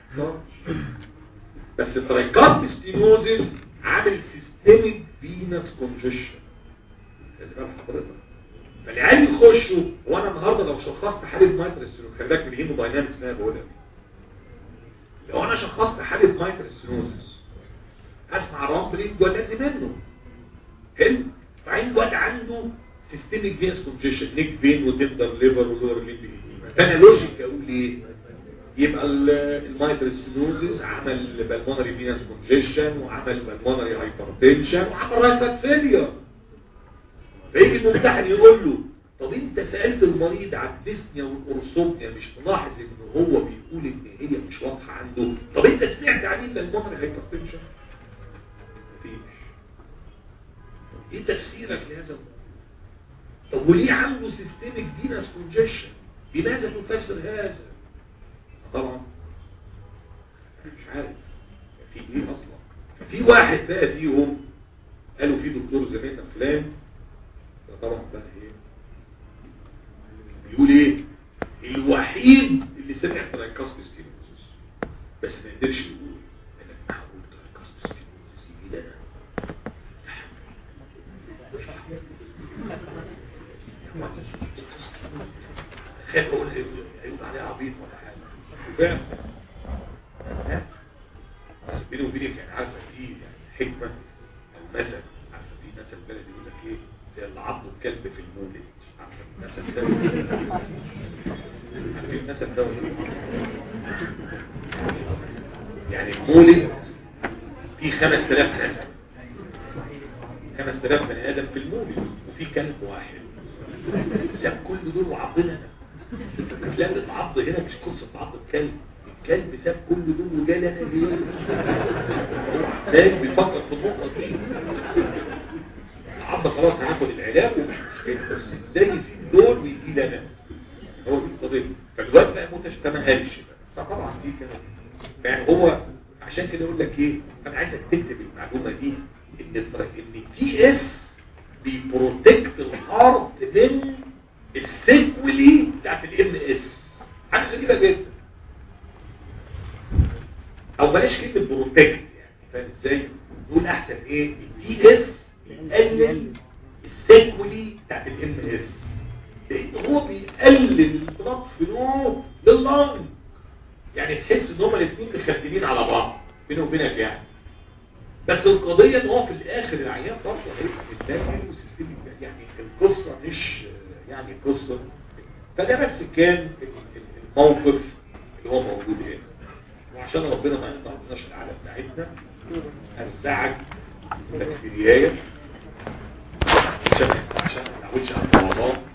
[SPEAKER 1] بس الترايكارد ستينوزيس عامل سيستميك فينس كونجيشن خلي بالك حضرتك فالعيال يخشوا وانا النهارده لو شخصت حاله مايترستينوز خلي بالك من الهيموداينامكس اللي انا بقولها لو انا شخصت حاله مايترستينوزيس اسمع رامبلينج والذي منه حلو فعين واد عنده سيستميك فينس كونجيشن نيك فين وتندر ليفر ولور ليمب فانا لوجيك اقول ايه يبقى المايترستينوزيس عمل بالمونري فينس كونجيشن وعمل بالمونري هايبرتنشن وعمل رايت فيلير فيجي الممتحن يقول له طب انت سألت المريض عن الديسنيا والأرسومنيا مش ملاحظ ان هو بيقول ان هي مش واضحة عنده طب انت سمعت عن ايه بالمونري هايبرتنشن مفيش طب ايه تفسيرك لهذا طب وليه عنده سيستميك فينس كونجيشن بماذا تفسر هذا طبعا مش عارف في ايه اصلا في واحد بقى فيهم قالوا في دكتور زميلنا فلان ده طبعا بقى ايه بيقول ايه الوحيد اللي سمع ترايكاسب ستينوزس بس ما قدرش يقول انا معقول ترايكاسب ستينوزس يجي ده خايف اقول هيقول عليه عبيط ولا حاجه فاهم ها بس بيني وبينك يعني عارفه في يعني حكمه او مثل عارفه في مثل بلدي يقول لك ايه زي اللي عضه الكلب في المولد عارفه المثل ده عارفين المثل ده يعني المولد فيه 5000 نسل 5000 بني ادم في المولد وفي كلب واحد ساب كل دول وعضنا انا هتلاقي اللي اتعض هنا مش قصه عض الكلب الكلب ساب كل دول وجالي انا ليه هو محتاج بيفكر في النقطه دي العض خلاص هناخد العلاج ومش مشكله بس ازاي يسيب دول ويجي لي انا هو دي القضيه فالواد بقى متشتت ما قالش بقى فطبعا دي كده يعني هو عشان كده يقول لك ايه انا عايزك تكتب المعلومه دي ان ان تي اس بيبروتكت الهارت من السيكولي بتاعت الام اس حاجه غريبه جدا او بلاش كلمه بروتكت يعني فاهم ازاي نقول احسن ايه التي اس بيقلل السيكولي بتاعت الام اس لان هو بيقلل البلاد فلو لللنج يعني تحس ان هما الاثنين مخدمين على بعض بينه وبينك يعني بس القضية ان هو في الاخر العيان برضه هيبقى متدمر وسيستمي يعني القصة مش يعني قصة فده بس كان الموقف اللي هو موجود هنا وعشان ربنا ما يقطعناش العالم بتاعتنا هرزعك بكتيرياية عشان عشان ما نعودش على رمضان